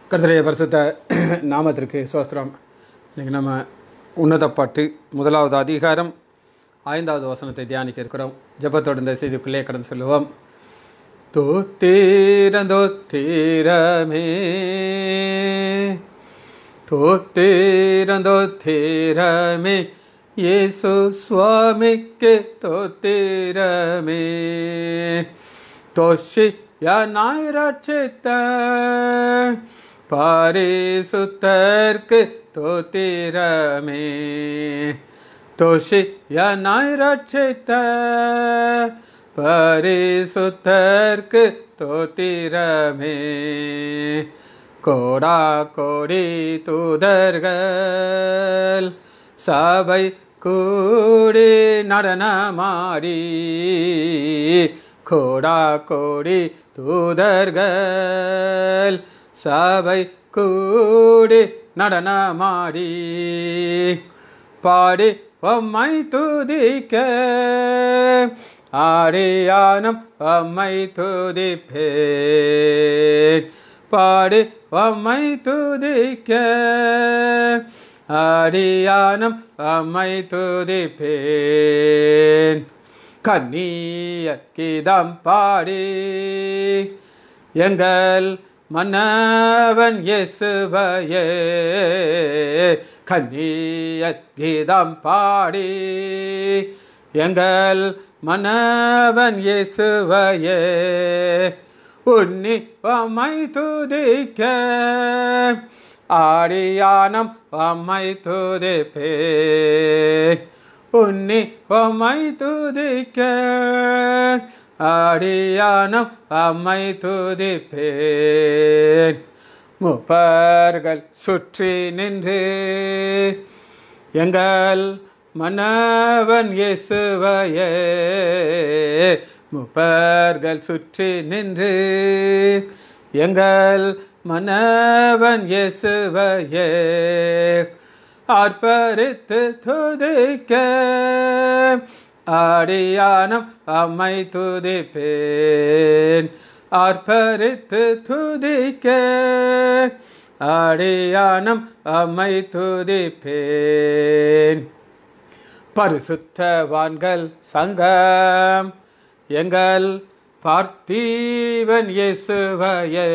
கர்த்தருடைய பரிசுத்த நாமத்திற்கு சோஸ்திரம் இன்னைக்கு நம்ம உன்னத பாட்டு முதலாவது அதிகாரம் ஐந்தாவது வசனத்தை தியானிக்க இருக்கிறோம் ஜெபத்தோடு இந்த செய்திக்குள்ளே கடந்து சொல்லுவோம் தோத்தீரம் தோத்தீரமே தோத்தீரம் தோத்தீரமே இயேசு சுவாமிக்கு தோத்தீரமே தோஷியனாய் ரட்சித்த பாரிசுத்தர்க்கு தோத்திரமே தோஷியனாய் ரட்சித்த பரிசுத்தர்க்கு தோத்திரமே கோடா கோடி தூதர்கள் சபை கூடி நடனமாடி கோடா கோடி தூதர்கள் சபை கூடி நடனமாடி பாடி அம்மை துதிக்க ஆடியானம் அம்மை துதிப்பேன் பாடி அம்மை துதிக்க ஆடியானம் அம்மை துதிப்பேன் கண்ணிய கீதம் பாடி எங்கள் மன்னவன் இயேசுவையே கண்ணிய கீதம் பாடி எங்கள் மன்னவன் இயேசுவையே உன்னி அம்மை துதிக்க ஆடியானம் அம்மை துதிப்பேன் உன்னி அம்மை துதிக்க ஆடியானம் அம்மை துதிப்பேன் முப்பர்கள் சுற்றி நின்று எங்கள் மன்னவன் இயேசுவையே முப்பர்கள் சுற்றி நின்று எங்கள் மன்னவன் இயேசுவையே ஆர்ப்பரித்து துதிக்க ஆடியானம் அம்மை துதிப்பேன் ஆர்ப்பரித்து துதிக்க ஆடியானம் அம்மை துதிப்பேன் பரிசுத்தவான்கள் சங்கம் எங்கள் பார்த்தீவன் இயேசுவையே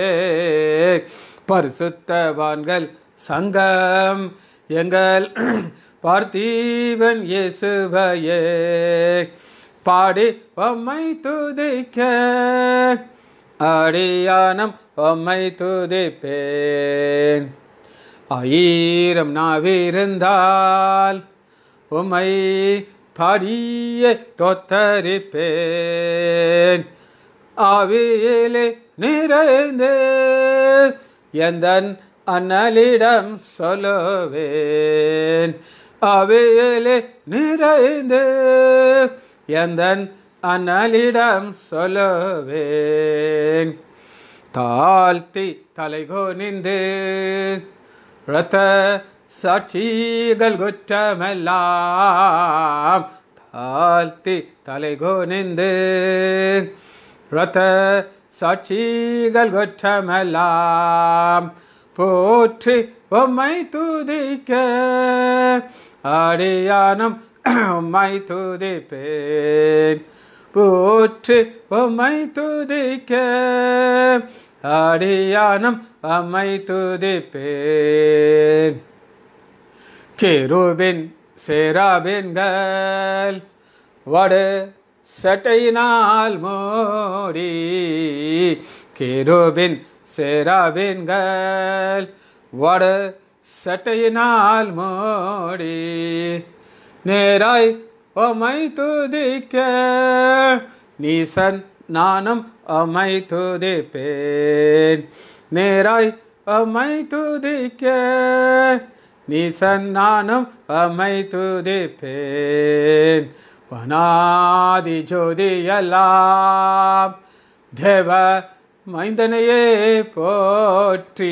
பரிசுத்தவான்கள் சங்கம் எங்கள் பார்த்தீவன் இயேசுவையே பாடி அம்மை துதிக்க அடியானம் அம்மை துதிப்பேன் ஆயிரம் நாவிருந்தால் உம்மை பாடிய தொத்தரிப்பேன் ஆவியிலே நிறைந்து எந்தன் அண்ணலிடம் சொல்லுவேன் அவையிலே நிறைந்து எந்தன் அண்ணலிடம் சொல்லுவேன் தாழ்த்தி தலைகோனிந்து ரத்த சாட்சிகள் குற்றமெல்லாம் தாழ்த்தி தலைகோனிந்து ரத்த சாட்சிகள் குற்றமெல்லாம் போற்றி உம்மை துதிக்க அடியானம் உம்மை துதிப்பேன் போற்றி உம்மை துதிக்க அடியானம் அம்மை துதிப்பேன் கேருபின் சேராபின்கள் வடு சட்டையினால் மோடி கேருபின் சேராபின்கள் வடு சட்டையினால் மோடி நேராய் ஒமை துதிக்க நீசன் நானும் அம்மை துதிப்பேன் நேராய் அம்மை துதிக்க நீசன் நானும் அம்மை துதிப்பேன் வனாதி ஜோதியெல்லாம் தேவ மைந்தனையே போற்றி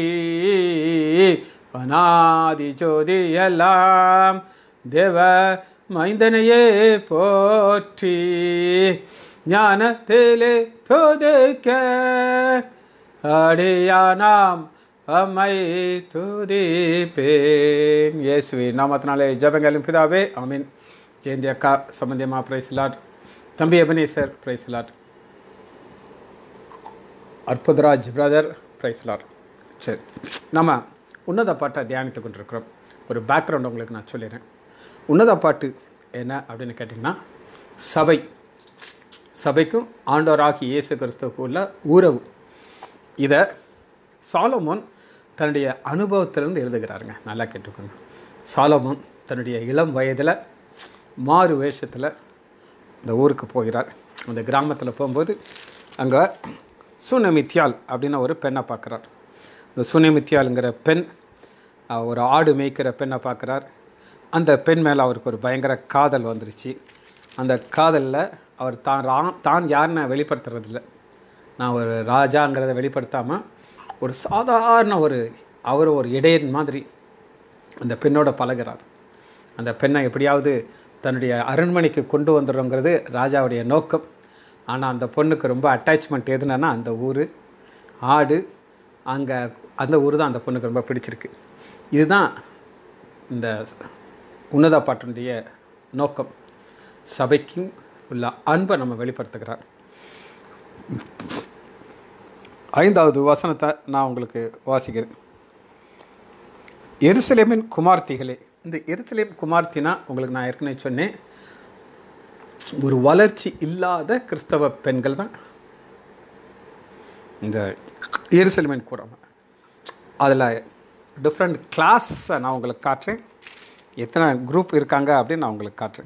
வனாதி ஜோதியெல்லாம் தேவ மைந்தனையே போற்றி ஞானத்திலே துதிக்க அடியானாம் அம்மை துதிப்பேன் இயேசுவி நாமத்தினாலே ஜபங்களும் பிதாவே ஆமீன் ஜெயந்தி அக்கா சம்பந்தியமா பிரைஸ் லாட் தம்பி Ebenezer praise lord Arputharaj brother praise lord சரி நம்ம உன்னத பாட்டை தியானித்து கொண்டிருக்கிறோம் ஒரு பேக்ரவுண்ட் உங்களுக்கு நான் சொல்லிடுறேன் உன்னத பாட்டு என்ன அப்படின்னு கேட்டிங்கன்னா சபை சபைக்கும் ஆண்டவராகி இயேசு கிறிஸ்துவுக்கு உள்ள உறவு இதை சாலமோன் தன்னுடைய அனுபவத்திலிருந்து எழுதுகிறாருங்க நல்லா கேட்டுக்கோங்க சாலமோன் தன்னுடைய இளம் வயதில் மாறு வேஷத்தில் இந்த ஊருக்கு போகிறார் அந்த கிராமத்தில் போகும்போது அங்கே சுனமித்யால் அப்படின்னு ஒரு பெண்ணை பார்க்குறார் இந்த சுனமித்யாலுங்கிற பெண் அஹ், ஒரு ஆடு மேய்க்கிற பெண்ணை பார்க்குறார் அந்த பெண் மேலே அவருக்கு ஒரு பயங்கர காதல் வந்துருச்சு அந்த காதலில் அவர் தான் ரா தான் யாருன்னு வெளிப்படுத்துறதில்ல நான் ஒரு ராஜாங்கிறத வெளிப்படுத்தாமல் ஒரு சாதாரண ஒரு அவர் ஒரு இடையன் மாதிரி அந்த பெண்ணோட பழகுறார் அந்த பெண்ணை எப்படியாவது தன்னுடைய அரண்மனைக்கு கொண்டு வந்துடுறோங்கிறது ராஜாவுடைய நோக்கம் ஆனால் அந்த பொண்ணுக்கு ரொம்ப அட்டாச்மெண்ட் எதுனா அந்த ஊர் ஆடு அங்கே அந்த ஊர் தான் அந்த பொண்ணுக்கு ரொம்ப பிடிச்சிருக்கு இதுதான் இந்த உன்னத பாட்டினுடைய நோக்கம் சபைக்கும் உள்ள அன்பை நம்ம வெளிப்படுத்துகிறார் ஐந்தாவது வசனத்தை நான் உங்களுக்கு வாசிக்கிறேன் எருசலேமின் குமார்த்திகளே இந்த எருசலேம் குமார்த்தினா உங்களுக்கு நான் ஏற்கனவே சொன்னேன் ஒரு வளர்ச்சி இல்லாத கிறிஸ்தவ பெண்கள் தான் இந்த எருசலேமின் கூடம் அதில் டிஃப்ரெண்ட் கிளாஸை நான் உங்களுக்கு காட்டுறேன் எத்தனை குரூப் இருக்காங்க அப்படின்னு நான் உங்களுக்கு காட்டுறேன்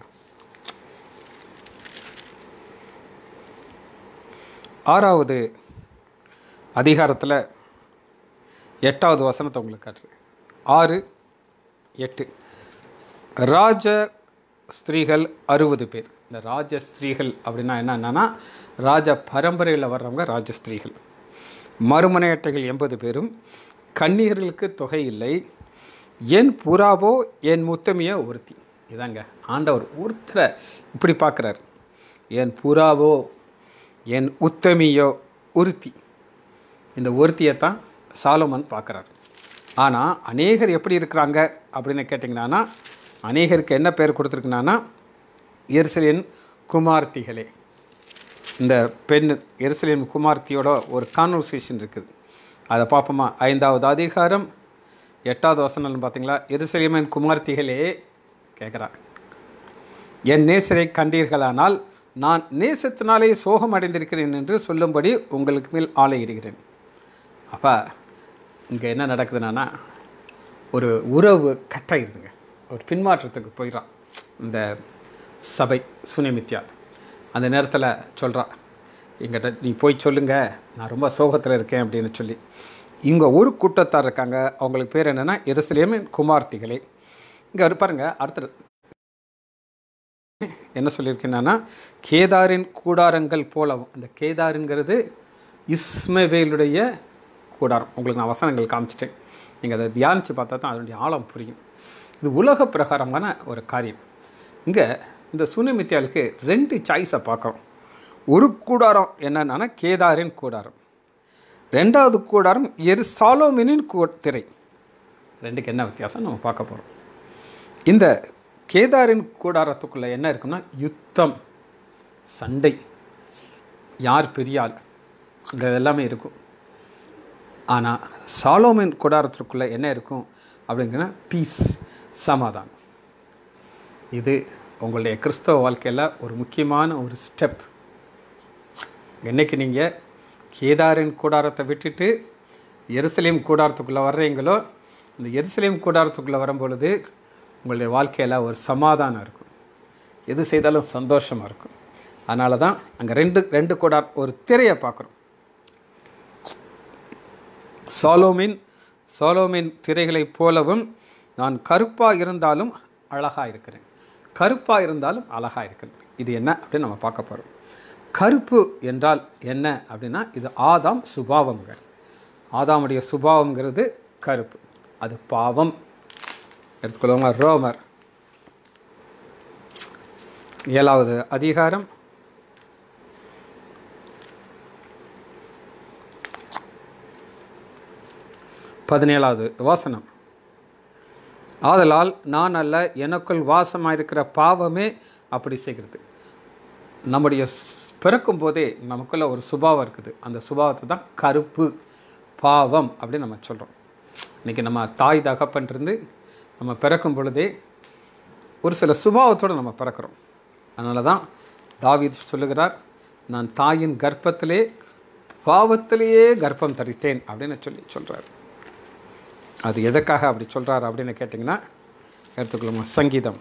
ஆறாவது அதிகாரத்தில் எட்டாவது வசனத்தை உங்களுக்கு காட்டுறேன் ஆறு எட்டு ராஜ ஸ்திரீகள் அறுபது பேர் இந்த ராஜ ஸ்திரீகள் அப்படின்னா என்னன்னா ராஜ பரம்பரையில் வர்றவங்க ராஜ ஸ்திரீகள் மறுமனையட்டைகள் எண்பது பேரும் கண்ணீர்களுக்கு தொகை இல்லை என் புறாவோ என் முத்தமிய ஒருத்தி இதாங்க ஆண்டவர் ஒருத்தரை இப்படி பார்க்குறாரு என் புறாவோ என் உத்தமியோ ஒருத்தி இந்த ஒருத்தியை தான் சாலமன் பார்க்குறாரு ஆனால் அநேகர் எப்படி இருக்கிறாங்க அப்படின்னு கேட்டிங்கன்னா அநேகருக்கு என்ன பேர் கொடுத்துருக்குனான்னா எருசலேன் குமார்த்திகளே இந்த பெண் எருசலேம் குமார்த்தியோட ஒரு கான்வர்சேஷன் இருக்குது அதை பார்ப்போமா ஐந்தாவது அதிகாரம் எட்டாவது வசனம் பார்த்தீங்களா எருசலேமின் குமார்த்திகளே கேட்குறா என் நேசரை கண்டீர்களானால் நான் நேசத்தினாலே சோகம் அடைந்திருக்கிறேன் என்று சொல்லும்படி உங்களுக்கு மேல் ஆலையிடுகிறேன் அப்போ இங்கே என்ன நடக்குதுன்னா ஒரு உறவு கட்டாயிருதுங்க ஒரு பின்மாற்றத்துக்கு போயிடறான் இந்த சபை சுனிமித்யா அந்த நேரத்தில் சொல்கிறா எங்கிட்ட நீ போய் சொல்லுங்க நான் ரொம்ப சோகத்தில் இருக்கேன் அப்படின்னு சொல்லி இங்கே ஒரு கூட்டத்தார் இருக்காங்க அவங்களுக்கு பேர் என்னென்னா எருசலேமின் குமார்த்திகளே இங்கே பாருங்க அடுத்தது என்ன சொல்லியிருக்கேன்னா கேதாரின் கூடாரங்கள் போலவும் அந்த கேதாருங்கிறது இஸ்மவேலுடைய கூடாரம் உங்களுக்கு நான் வசனங்கள் காமிச்சிட்டேன் நீங்கள் அதை தியானித்து பார்த்தா தான் அதனுடைய ஆழம் புரியும் இது உலக பிரகாரமான ஒரு காரியம் இங்கே இந்த சுனிமித்தியாளுக்கு ரெண்டு சாய்ஸை பார்க்குறோம் ஒரு கூடாரம் என்னன்னா கேதாரின் கூடாரம் ரெண்டாவது கூடாரம் எரு சாலோமினின் கூ திரை ரெண்டுக்கு என்ன வித்தியாசம் நம்ம பார்க்க போகிறோம் இந்த கேதாரின் கூடாரத்துக்குள்ளே என்ன இருக்குன்னா யுத்தம் சண்டை யார் பெரிய ஆள் இது எல்லாமே இருக்கும் ஆனால் சாலோமின் கூடாரத்திற்குள்ளே என்ன இருக்கும் அப்படிங்கன்னா பீஸ் சமாதானம் இது உங்களுடைய கிறிஸ்தவ வாழ்க்கையில் ஒரு முக்கியமான ஒரு ஸ்டெப் என்னைக்கு நீங்கள் கேதாரின் கூடாரத்தை விட்டுட்டு எருசலேம் கூடாரத்துக்குள்ளே வர்றீங்களோ இந்த எருசலேம் கூடாரத்துக்குள்ளே வரும்பொழுது உங்களுடைய வாழ்க்கையில் ஒரு சமாதானம் இருக்கும் எது செய்தாலும் சந்தோஷமாக இருக்கும் அதனால தான் அங்கே ரெண்டு ரெண்டு கூடார் ஒரு திரையை பார்க்குறோம் சாலோமின் சாலோமின் திரைகளைப் போலவும் நான் கருப்பாக இருந்தாலும் அழகாக இருக்கிறேன் கருப்பாக இருந்தாலும் அழகாக இருக்கிறேன் இது என்ன அப்படின்னு நம்ம பார்க்க போகிறோம் கருப்பு என்றால் என்ன அப்படின்னா இது ஆதாம் சுபாவங்க ஆதாமுடைய சுபாவங்கிறது கருப்பு அது பாவம் எடுத்துக்கொள்வாங்க ரோமர் ஏழாவது அதிகாரம் பதினேழாவது வாசனம் ஆதலால் நான் அல்ல எனக்குள் வாசமாயிருக்கிற பாவமே அப்படி செய்கிறது நம்முடைய ஸ்- பிறக்கும் போதே நமக்குள்ள ஒரு சுபாவம் இருக்குது அந்த சுபாவத்தை தான் கருப்பு பாவம் அப்படின்னு நம்ம சொல்கிறோம் இன்றைக்கி நம்ம தாய் தகப்பன்றிருந்து நம்ம பிறக்கும் பொழுதே ஒரு சில சுபாவத்தோடு நம்ம பிறக்கிறோம் அதனால தான் தாவீது சொல்லுகிறார் நான் தாயின் கர்ப்பத்திலே பாவத்திலேயே கர்ப்பம் தரித்தேன் அப்படின்னு சொல்லி சொல்கிறார் அது எதற்காக அப்படி சொல்கிறார் அப்படின்னு கேட்டிங்கன்னா எடுத்துக்கொள்ளுமா சங்கீதம்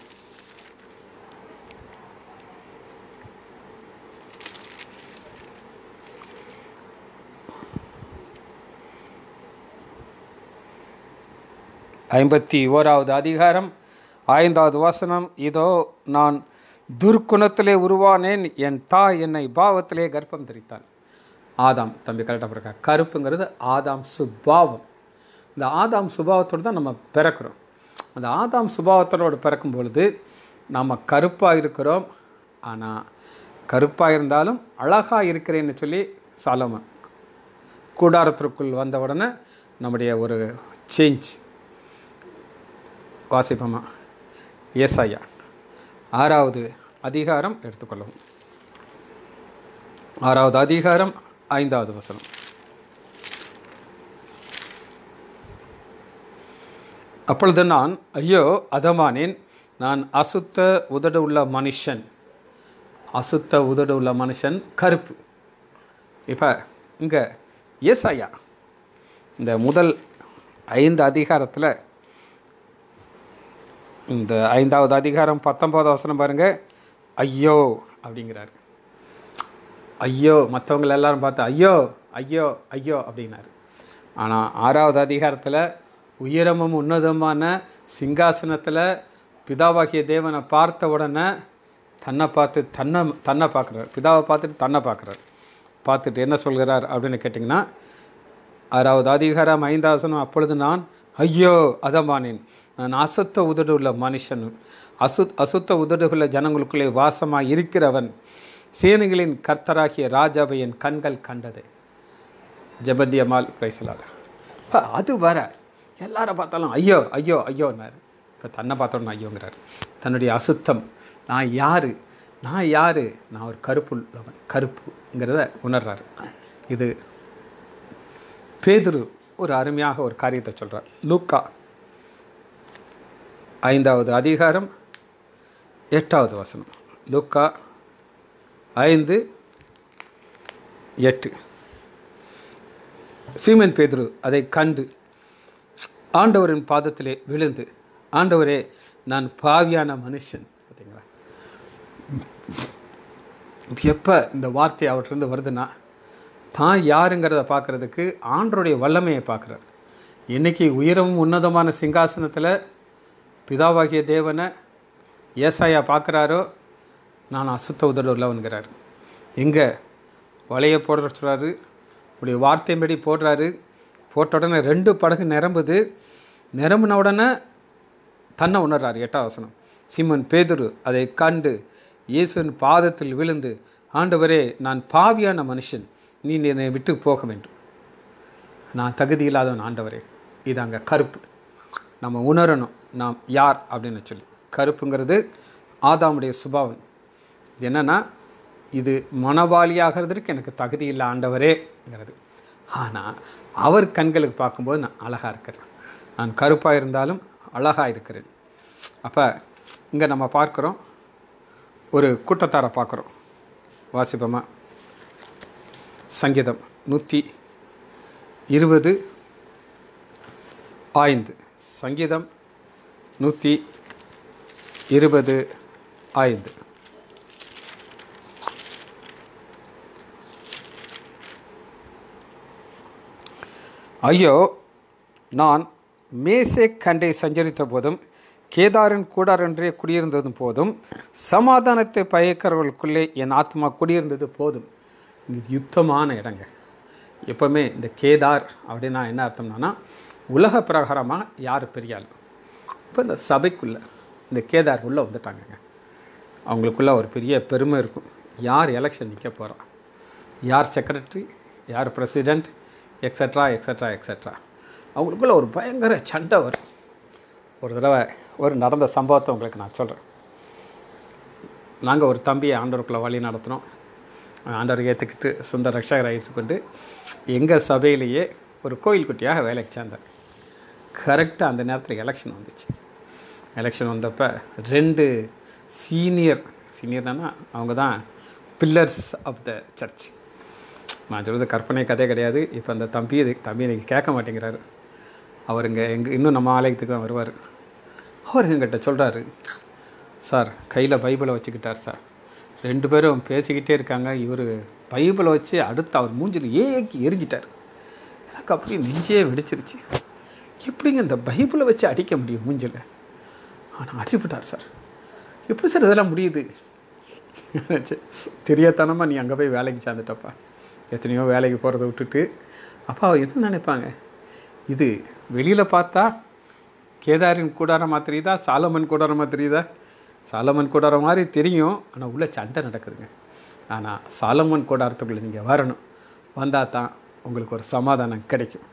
ஐம்பத்தி ஓராவது அதிகாரம் ஐந்தாவது வசனம் இதோ நான் துர்க்குணத்திலே உருவானேன் என் தாய் என்னை பாவத்திலே கர்ப்பம் தரித்தாள் ஆதாம் தம்பி கரெக்டாக பிறக்க கருப்புங்கிறது ஆதாம் சுபாவம் இந்த ஆதாம் சுபாவத்தோடு தான் நம்ம பிறக்கிறோம் அந்த ஆதாம் சுபாவத்தோடு பிறக்கும் பொழுது நாம் கருப்பாக இருக்கிறோம் ஆனால் கருப்பாக இருந்தாலும் அழகாக இருக்கிறேன்னு சொல்லி சாலமன் கூடாரத்திற்குள் வந்த உடனே நம்முடைய ஒரு சேஞ்ச் வாசிப்போமா ஏசாயா ஆறாவது அதிகாரம் எடுத்துக்கொள்ளவும் ஆறாவது அதிகாரம் ஐந்தாவது வசனம் அப்பொழுது நான் ஐயோ அதமானேன் நான் அசுத்த உதடு உள்ள மனுஷன் அசுத்த உதடு உள்ள மனுஷன் கருப்பு இப்போ இங்கே ஏசாயா இந்த முதல் ஐந்து அதிகாரத்தில் இந்த ஐந்தாவது அதிகாரம் பத்தொன்பதாவது வசனம் பாருங்க ஐயோ அப்படிங்கிறாரு ஐயோ மற்றவங்க எல்லாரும் பார்த்து ஐயோ ஐயோ ஐயோ அப்படின்னாரு ஆனால் ஆறாவது அதிகாரத்தில் உயரமும் உன்னதமான சிங்காசனத்தில் பிதாவாகிய தேவனை பார்த்த உடனே தன்னை பார்த்து தன்னை தன்னை பார்க்குறாரு பிதாவை பார்த்துட்டு தன்னை பார்க்குறாரு பார்த்துட்டு என்ன சொல்கிறார் அப்படின்னு கேட்டிங்கன்னா ஆறாவது அதிகாரம் ஐந்தாசனம் அப்பொழுது நான் ஐயோ அதமானேன் நான் அசுத்த உதடு உள்ள மனுஷன் அசு அசுத்த உதடுகுள்ள ஜனங்களுக்குள்ளே வாசமாய் இருக்கிறவன் சேனைகளின் கர்த்தராகிய ராஜாவை என் கண்கள் கண்டது ஜெபந்தியம்மாள் பேசலார் அது வர எல்லாரை பார்த்தாலும் ஐயோ ஐயோ ஐயோன்னாரு இப்போ தன்னை பார்த்தோன்னு ஐயோங்கிறார் தன்னுடைய அசுத்தம் நான் யாரு நான் யாரு நான் ஒரு கருப்புள்ளவன் கருப்புங்கிறத உணர்றாரு இது பேதுரு ஒரு அருமையாக ஒரு காரியத்தை சொல்கிறார் லூக்கா ஐந்தாவது அதிகாரம் எட்டாவது வசனம் லூக்கா ஐந்து எட்டு சீமன் பேதுரு அதை கண்டு ஆண்டவரின் பாதத்திலே விழுந்து ஆண்டவரே நான் பாவியான மனுஷன் பார்த்தீங்களா இது எப்போ இந்த வார்த்தை அவர்கிட்ட வருதுன்னா தான் யாருங்கிறத பார்க்குறதுக்கு ஆண்டருடைய வல்லமையை பார்க்குறார் இன்னைக்கு உயரமும் உன்னதமான சிங்காசனத்தில் பிதாவாகிய தேவனை ஏசாயா பார்க்குறாரோ நான் அசுத்த உதடு உள்ளவன்கிறார் எங்கே வலையை போடுற சொல்கிறாரு உடைய வார்த்தையின்படி போடுறாரு போட்ட உடனே ரெண்டு படகு நிரம்புது நிரம்பின உடனே தன்னை உணர்றாரு எட்டாம் வசனம் சீமன் பேதுரு அதை கண்டு இயேசுவின் பாதத்தில் விழுந்து ஆண்டவரே நான் பாவியான மனுஷன் நீ என்னை விட்டு போக வேண்டும் நான் தகுதி இல்லாதவன் ஆண்டவரே இது அங்கே கருப்பு நம்ம உணரணும் நாம் யார் அப்படின்னு சொல்லி கருப்புங்கிறது ஆதாமுடைய சுபாவம் இது என்னன்னா இது மனவாளியாகிறதுக்கு எனக்கு தகுதி இல்லை ஆண்டவரேங்கிறது ஆனால் அவர் கண்களுக்கு பார்க்கும்போது நான் அழகாக இருக்கிறேன் நான் கருப்பாக இருந்தாலும் அழகாக இருக்கிறேன் அப்போ இங்கே நம்ம பார்க்குறோம் ஒரு கூட்டத்தாரை பார்க்குறோம் வாசிப்போமா சங்கீதம் நூற்றி இருபது ஐந்து சங்கீதம் நூற்றி இருபது ஐந்து ஐயோ நான் மேசே கண்டை சஞ்சரித்த போதும் கேதாரின் கூடாரென்றே குடியிருந்ததும் போதும் சமாதானத்தை பயக்கிறவர்களுக்குள்ளே என் ஆத்மா குடியிருந்தது போதும் இது யுத்தமான இடங்க எப்போவுமே இந்த கேதார் அப்படின்னா என்ன அர்த்தம்னா உலக பிரகாரமாக யார் பெரிய ஆள் இப்போ இந்த சபைக்குள்ளே இந்த கேதார் உள்ளே வந்துட்டாங்கங்க அவங்களுக்குள்ள ஒரு பெரிய பெருமை இருக்கும் யார் எலெக்ஷன் நிற்க போகிறா யார் செக்ரட்டரி யார் பிரசிடெண்ட் எக்ஸட்ரா எக்ஸட்ரா எக்ஸட்ரா அவங்களுக்குள்ள ஒரு பயங்கர சண்டை வரும் ஒரு தடவை ஒரு நடந்த சம்பவத்தை உங்களுக்கு நான் சொல்கிறேன் நாங்கள் ஒரு தம்பியை ஆண்டவருக்குள்ளே வழி நடத்தினோம் ஆண்டவர் ஏற்றுக்கிட்டு சொந்த ரட்சகரை ஏற்றுக்கொண்டு எங்கள் சபையிலேயே ஒரு கோயில் குட்டியாக வேலைக்கு சேர்ந்தார் கரெக்டாக அந்த நேரத்தில் எலெக்ஷன் வந்துச்சு எலெக்ஷன் வந்தப்போ ரெண்டு சீனியர் சீனியர்னா அவங்க தான் பில்லர்ஸ் ஆஃப் த சர்ச் நான் சொல்கிறது கற்பனை கதையே கிடையாது இப்போ அந்த தம்பி இது தம்பி எனக்கு கேட்க மாட்டேங்கிறாரு அவர் இங்கே எங்கே இன்னும் நம்ம ஆலயத்துக்கு தான் வருவார் அவர் எங்கிட்ட சொல்கிறாரு சார் கையில் பைபிளை வச்சுக்கிட்டார் சார் ரெண்டு பேரும் பேசிக்கிட்டே இருக்காங்க இவர் பைபிளை வச்சு அடுத்து அவர் மூஞ்சில் ஏக்கி எரிஞ்சிட்டார் எனக்கு அப்படியே நெஞ்சே வெடிச்சிருச்சு எப்படிங்க இந்த பைபிளை வச்சு அடிக்க முடியும் மூஞ்சில் ஆனால் அடிச்சுவிட்டார் சார் எப்படி சார் இதெல்லாம் முடியுது தெரியாதனமாக நீ அங்கே போய் வேலைக்கு சேர்ந்துட்டப்பா எத்தனையோ வேலைக்கு போகிறத விட்டுட்டு அப்பா என்ன நினைப்பாங்க இது வெளியில் பார்த்தா கேதாரின் கூடாரமாக தெரியுதா சாலமன் கூடாரமாக தெரியுதா சாலமன் கூடாரம் மாதிரி தெரியும் ஆனால் உள்ளே சண்டை நடக்குதுங்க ஆனால் சாலமன் கூடாரத்துக்குள்ளே நீங்கள் வரணும் வந்தால் தான் உங்களுக்கு ஒரு சமாதானம் கிடைக்கும்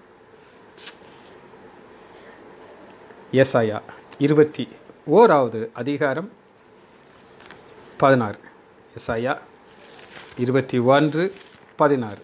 ஏசாயா இருபத்தி ஓராவது அதிகாரம் பதினாறு எஸ்ஐயா இருபத்தி ஒன்று பதினாறு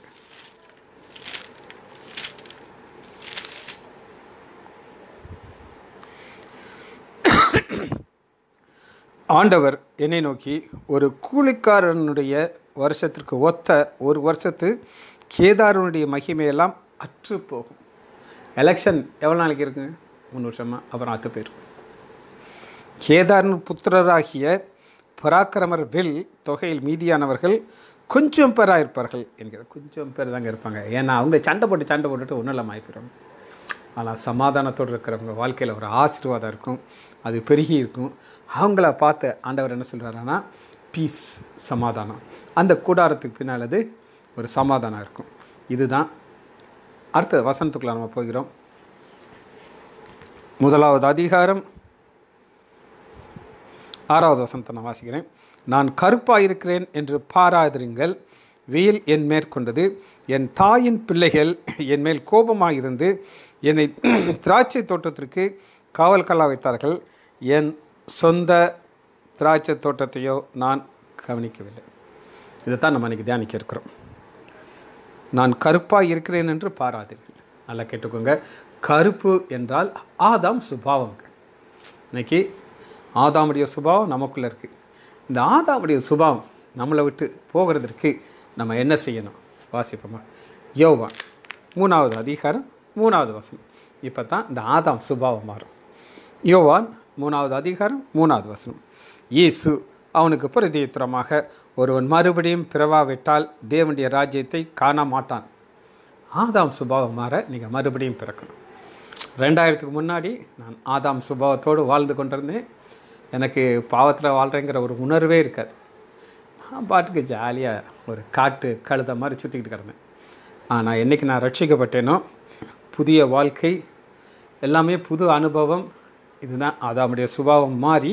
ஆண்டவர் என்னை நோக்கி ஒரு கூலிக்காரனுடைய வருஷத்திற்கு ஒத்த ஒரு வருஷத்து கேதாரனுடைய மகிமையெல்லாம் அற்று போகும் எலெக்ஷன் எவ்வளோ நாளைக்கு இருக்குங்க மூணு வருஷமாக அப்புறம் அத்து போயிடும் கேதாரின் புத்திரராகிய பராக்கிரமர் வில் தொகையில் மீதியானவர்கள் கொஞ்சம் பேராக இருப்பார்கள் என்கிற கொஞ்சம் பேர் தாங்க இருப்பாங்க ஏன்னா அவங்க சண்டை போட்டு சண்டை போட்டுட்டு ஒன்றும் இல்லாமல் ஆகிப்பிடுவாங்க ஆனால் சமாதானத்தோடு இருக்கிறவங்க வாழ்க்கையில் ஒரு ஆசீர்வாதம் இருக்கும் அது பெருகி இருக்கும் அவங்கள பார்த்து ஆண்டவர் என்ன சொல்கிறாருன்னா பீஸ் சமாதானம் அந்த கூடாரத்துக்கு பின்னாலது ஒரு சமாதானம் இருக்கும் இதுதான் அடுத்த வசனத்துக்குள்ள நம்ம போகிறோம் முதலாவது அதிகாரம் ஆறாவது வசனத்தை நான் வாசிக்கிறேன் நான் கருப்பாக இருக்கிறேன் என்று பாராதிருங்கள் வெயில் என் மேற்கொண்டது என் தாயின் பிள்ளைகள் என் மேல் கோபமாக இருந்து என்னை திராட்சை தோட்டத்திற்கு காவல்கல்லா வைத்தார்கள் என் சொந்த திராட்சை தோட்டத்தையோ நான் கவனிக்கவில்லை இதைத்தான் நம்ம இன்னைக்கு தியானிக்க இருக்கிறோம் நான் கருப்பாக இருக்கிறேன் என்று பாராதீர்கள் நல்லா கேட்டுக்கோங்க கருப்பு என்றால் ஆதாம் சுபாவம் இன்னைக்கு ஆதாமுடைய சுபாவம் நமக்குள்ளே இருக்குது இந்த ஆதாமுடைய சுபாவம் நம்மளை விட்டு போகிறதற்கு நம்ம என்ன செய்யணும் வாசிப்போமா யோவான் மூணாவது அதிகாரம் மூணாவது வசனம் இப்போ தான் இந்த ஆதாம் சுபாவம் மாறும் யோவான் மூணாவது அதிகாரம் மூணாவது வசனம் இயேசு அவனுக்கு பிரதியுத்தரமாக ஒருவன் மறுபடியும் பிறவாவிட்டால் தேவனுடைய ராஜ்யத்தை காண மாட்டான் ஆதாம் சுபாவம் மாற நீங்கள் மறுபடியும் பிறக்கணும் ரெண்டாயிரத்துக்கு முன்னாடி நான் ஆதாம் சுபாவத்தோடு வாழ்ந்து கொண்டிருந்தேன் எனக்கு பாவத்தில் வாழ்கிறேங்கிற ஒரு உணர்வே இருக்காது நான் பாட்டுக்கு ஜாலியாக ஒரு காட்டு கழுத மாதிரி சுற்றிக்கிட்டு கிடந்தேன் ஆனால் என்றைக்கு நான் ரட்சிக்கப்பட்டேனோ புதிய வாழ்க்கை எல்லாமே புது அனுபவம் இதுதான் அதாவுடைய சுபாவம் மாறி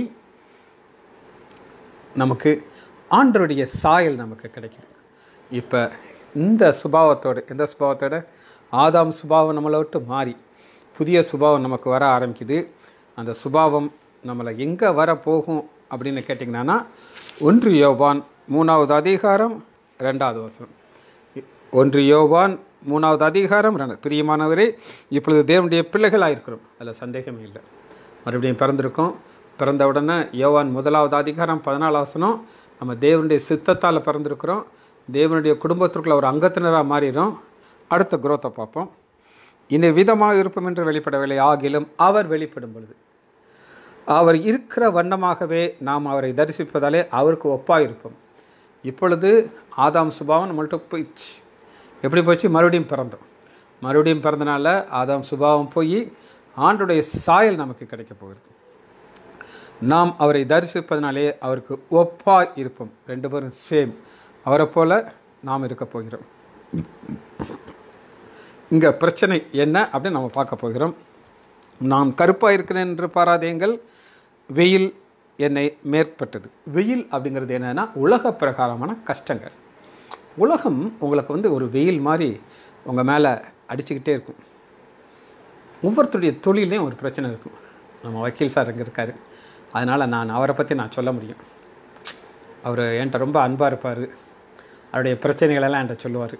நமக்கு ஆண்டருடைய சாயல் நமக்கு கிடைக்குது இப்போ இந்த சுபாவத்தோடு எந்த சுபாவத்தோட ஆதாம் சுபாவம் நம்மளை விட்டு மாறி புதிய சுபாவம் நமக்கு வர ஆரம்பிக்குது அந்த சுபாவம் நம்மளை எங்கே வர போகும் அப்படின்னு கேட்டிங்கன்னா ஒன்று யோவான் மூணாவது அதிகாரம் ரெண்டாவது வசனம் ஒன்று யோவான் மூணாவது அதிகாரம் ரெண்டு பிரியமானவரே இப்பொழுது தேவனுடைய பிள்ளைகளாக இருக்கிறோம் அதில் சந்தேகமே இல்லை மறுபடியும் பிறந்திருக்கோம் பிறந்த உடனே யோவான் முதலாவது அதிகாரம் பதினாலாவது வசனம் நம்ம தேவனுடைய சித்தத்தால் பிறந்திருக்கிறோம் தேவனுடைய குடும்பத்திற்குள்ள ஒரு அங்கத்தினராக மாறிடும் அடுத்த குரோத்தை பார்ப்போம் இனி விதமாக இருப்போம் என்று வெளிப்படவில்லை ஆகிலும் அவர் வெளிப்படும் பொழுது அவர் இருக்கிற வண்ணமாகவே நாம் அவரை தரிசிப்பதாலே அவருக்கு ஒப்பாக இருப்போம் இப்பொழுது ஆதாம் சுபாவம் நம்மள்ட்ட போயிடுச்சு எப்படி போச்சு மறுபடியும் பிறந்தோம் மறுபடியும் பிறந்தனால ஆதாம் சுபாவம் போய் ஆண்டுடைய சாயல் நமக்கு கிடைக்க போகிறது நாம் அவரை தரிசிப்பதனாலே அவருக்கு ஒப்பாய் இருப்போம் ரெண்டு பேரும் சேம் அவரை போல நாம் இருக்க போகிறோம் இங்கே பிரச்சனை என்ன அப்படின்னு நம்ம பார்க்க போகிறோம் நான் கருப்பாக இருக்கிறேன் என்று பாராதேங்கள் வெயில் என்னை மேற்பட்டது வெயில் அப்படிங்கிறது என்னென்னா உலக பிரகாரமான கஷ்டங்கள் உலகம் உங்களுக்கு வந்து ஒரு வெயில் மாதிரி உங்கள் மேலே அடிச்சுக்கிட்டே இருக்கும் ஒவ்வொருத்தருடைய தொழிலையும் ஒரு பிரச்சனை இருக்கும் நம்ம வக்கீல் சார் இங்கே இருக்கார் அதனால் நான் அவரை பற்றி நான் சொல்ல முடியும் அவர் என்கிட்ட ரொம்ப அன்பாக இருப்பார் அவருடைய பிரச்சனைகளெல்லாம் என்கிட்ட சொல்லுவார்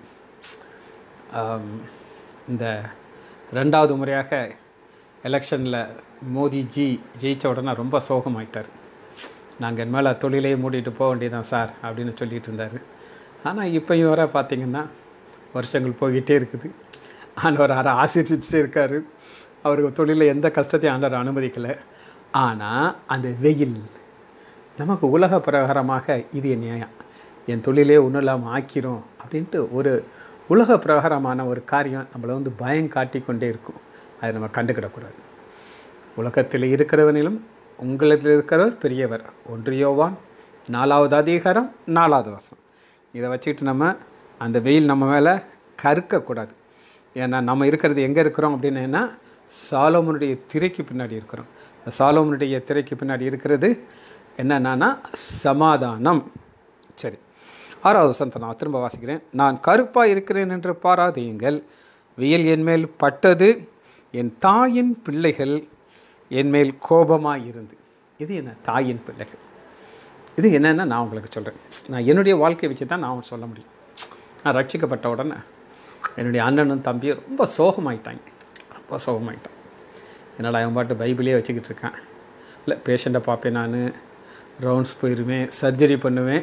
இந்த ரெண்டாவது முறையாக எலெக்ஷனில் மோடிஜி ஜெயித்த உடனே ரொம்ப சோகமாயிட்டார் நாங்கள் என் மேலே தொழிலையே மூடிட்டு போக வேண்டியதான் சார் அப்படின்னு சொல்லிட்டு இருந்தார் ஆனால் இப்போயும் வர பார்த்தீங்கன்னா வருஷங்கள் போய்கிட்டே இருக்குது ஆண்டவர் அரை ஆசிரிச்சுட்டே இருக்கார் அவருக்கு தொழிலில் எந்த கஷ்டத்தையும் ஆண்டவர் அனுமதிக்கலை ஆனால் அந்த வெயில் நமக்கு உலக பிரகாரமாக இது என்ன என் தொழிலே ஒன்றும் இல்லாமல் ஆக்கிரும் அப்படின்ட்டு ஒரு உலக பிரகாரமான ஒரு காரியம் நம்மளை வந்து பயம் காட்டி கொண்டே இருக்கும் அதை நம்ம கண்டுக்கிடக்கூடாது உலகத்தில் இருக்கிறவனிலும் உங்களில் இருக்கிறவர் பெரியவர் ஒன்று யோவான் நாலாவது அதிகாரம் நாலாவது வசனம் இதை வச்சுக்கிட்டு நம்ம அந்த வெயில் நம்ம மேலே கருக்கக்கூடாது ஏன்னா நம்ம இருக்கிறது எங்கே இருக்கிறோம் அப்படின்னா சாலோமனுடைய திரைக்கு பின்னாடி இருக்கிறோம் இந்த சாலோமனுடைய திரைக்கு பின்னாடி இருக்கிறது என்னென்னா சமாதானம் சரி ஆறாவது வசனத்தை நான் திரும்ப வாசிக்கிறேன் நான் கருப்பாக இருக்கிறேன் என்று பாராதீங்கள் வெயில் என்மேல் பட்டது என் தாயின் பிள்ளைகள் என்மேல் கோபமாக இருந்து இது என்ன தாயின் பிள்ளைகள் இது என்னென்னா நான் உங்களுக்கு சொல்கிறேன் நான் என்னுடைய வாழ்க்கையை வச்சு தான் நான் சொல்ல முடியும் நான் ரட்சிக்கப்பட்ட உடனே என்னுடைய அண்ணனும் தம்பியும் ரொம்ப சோகமாயிட்டாங்க ரொம்ப சோகமாயிட்டான் என்னால் அவன் பாட்டு பைபிளே வச்சுக்கிட்டு இருக்கான் இல்லை பேஷண்ட்டை பார்ப்பேன் நான் ரவுண்ட்ஸ் போயிடுவேன் சர்ஜரி பண்ணுவேன்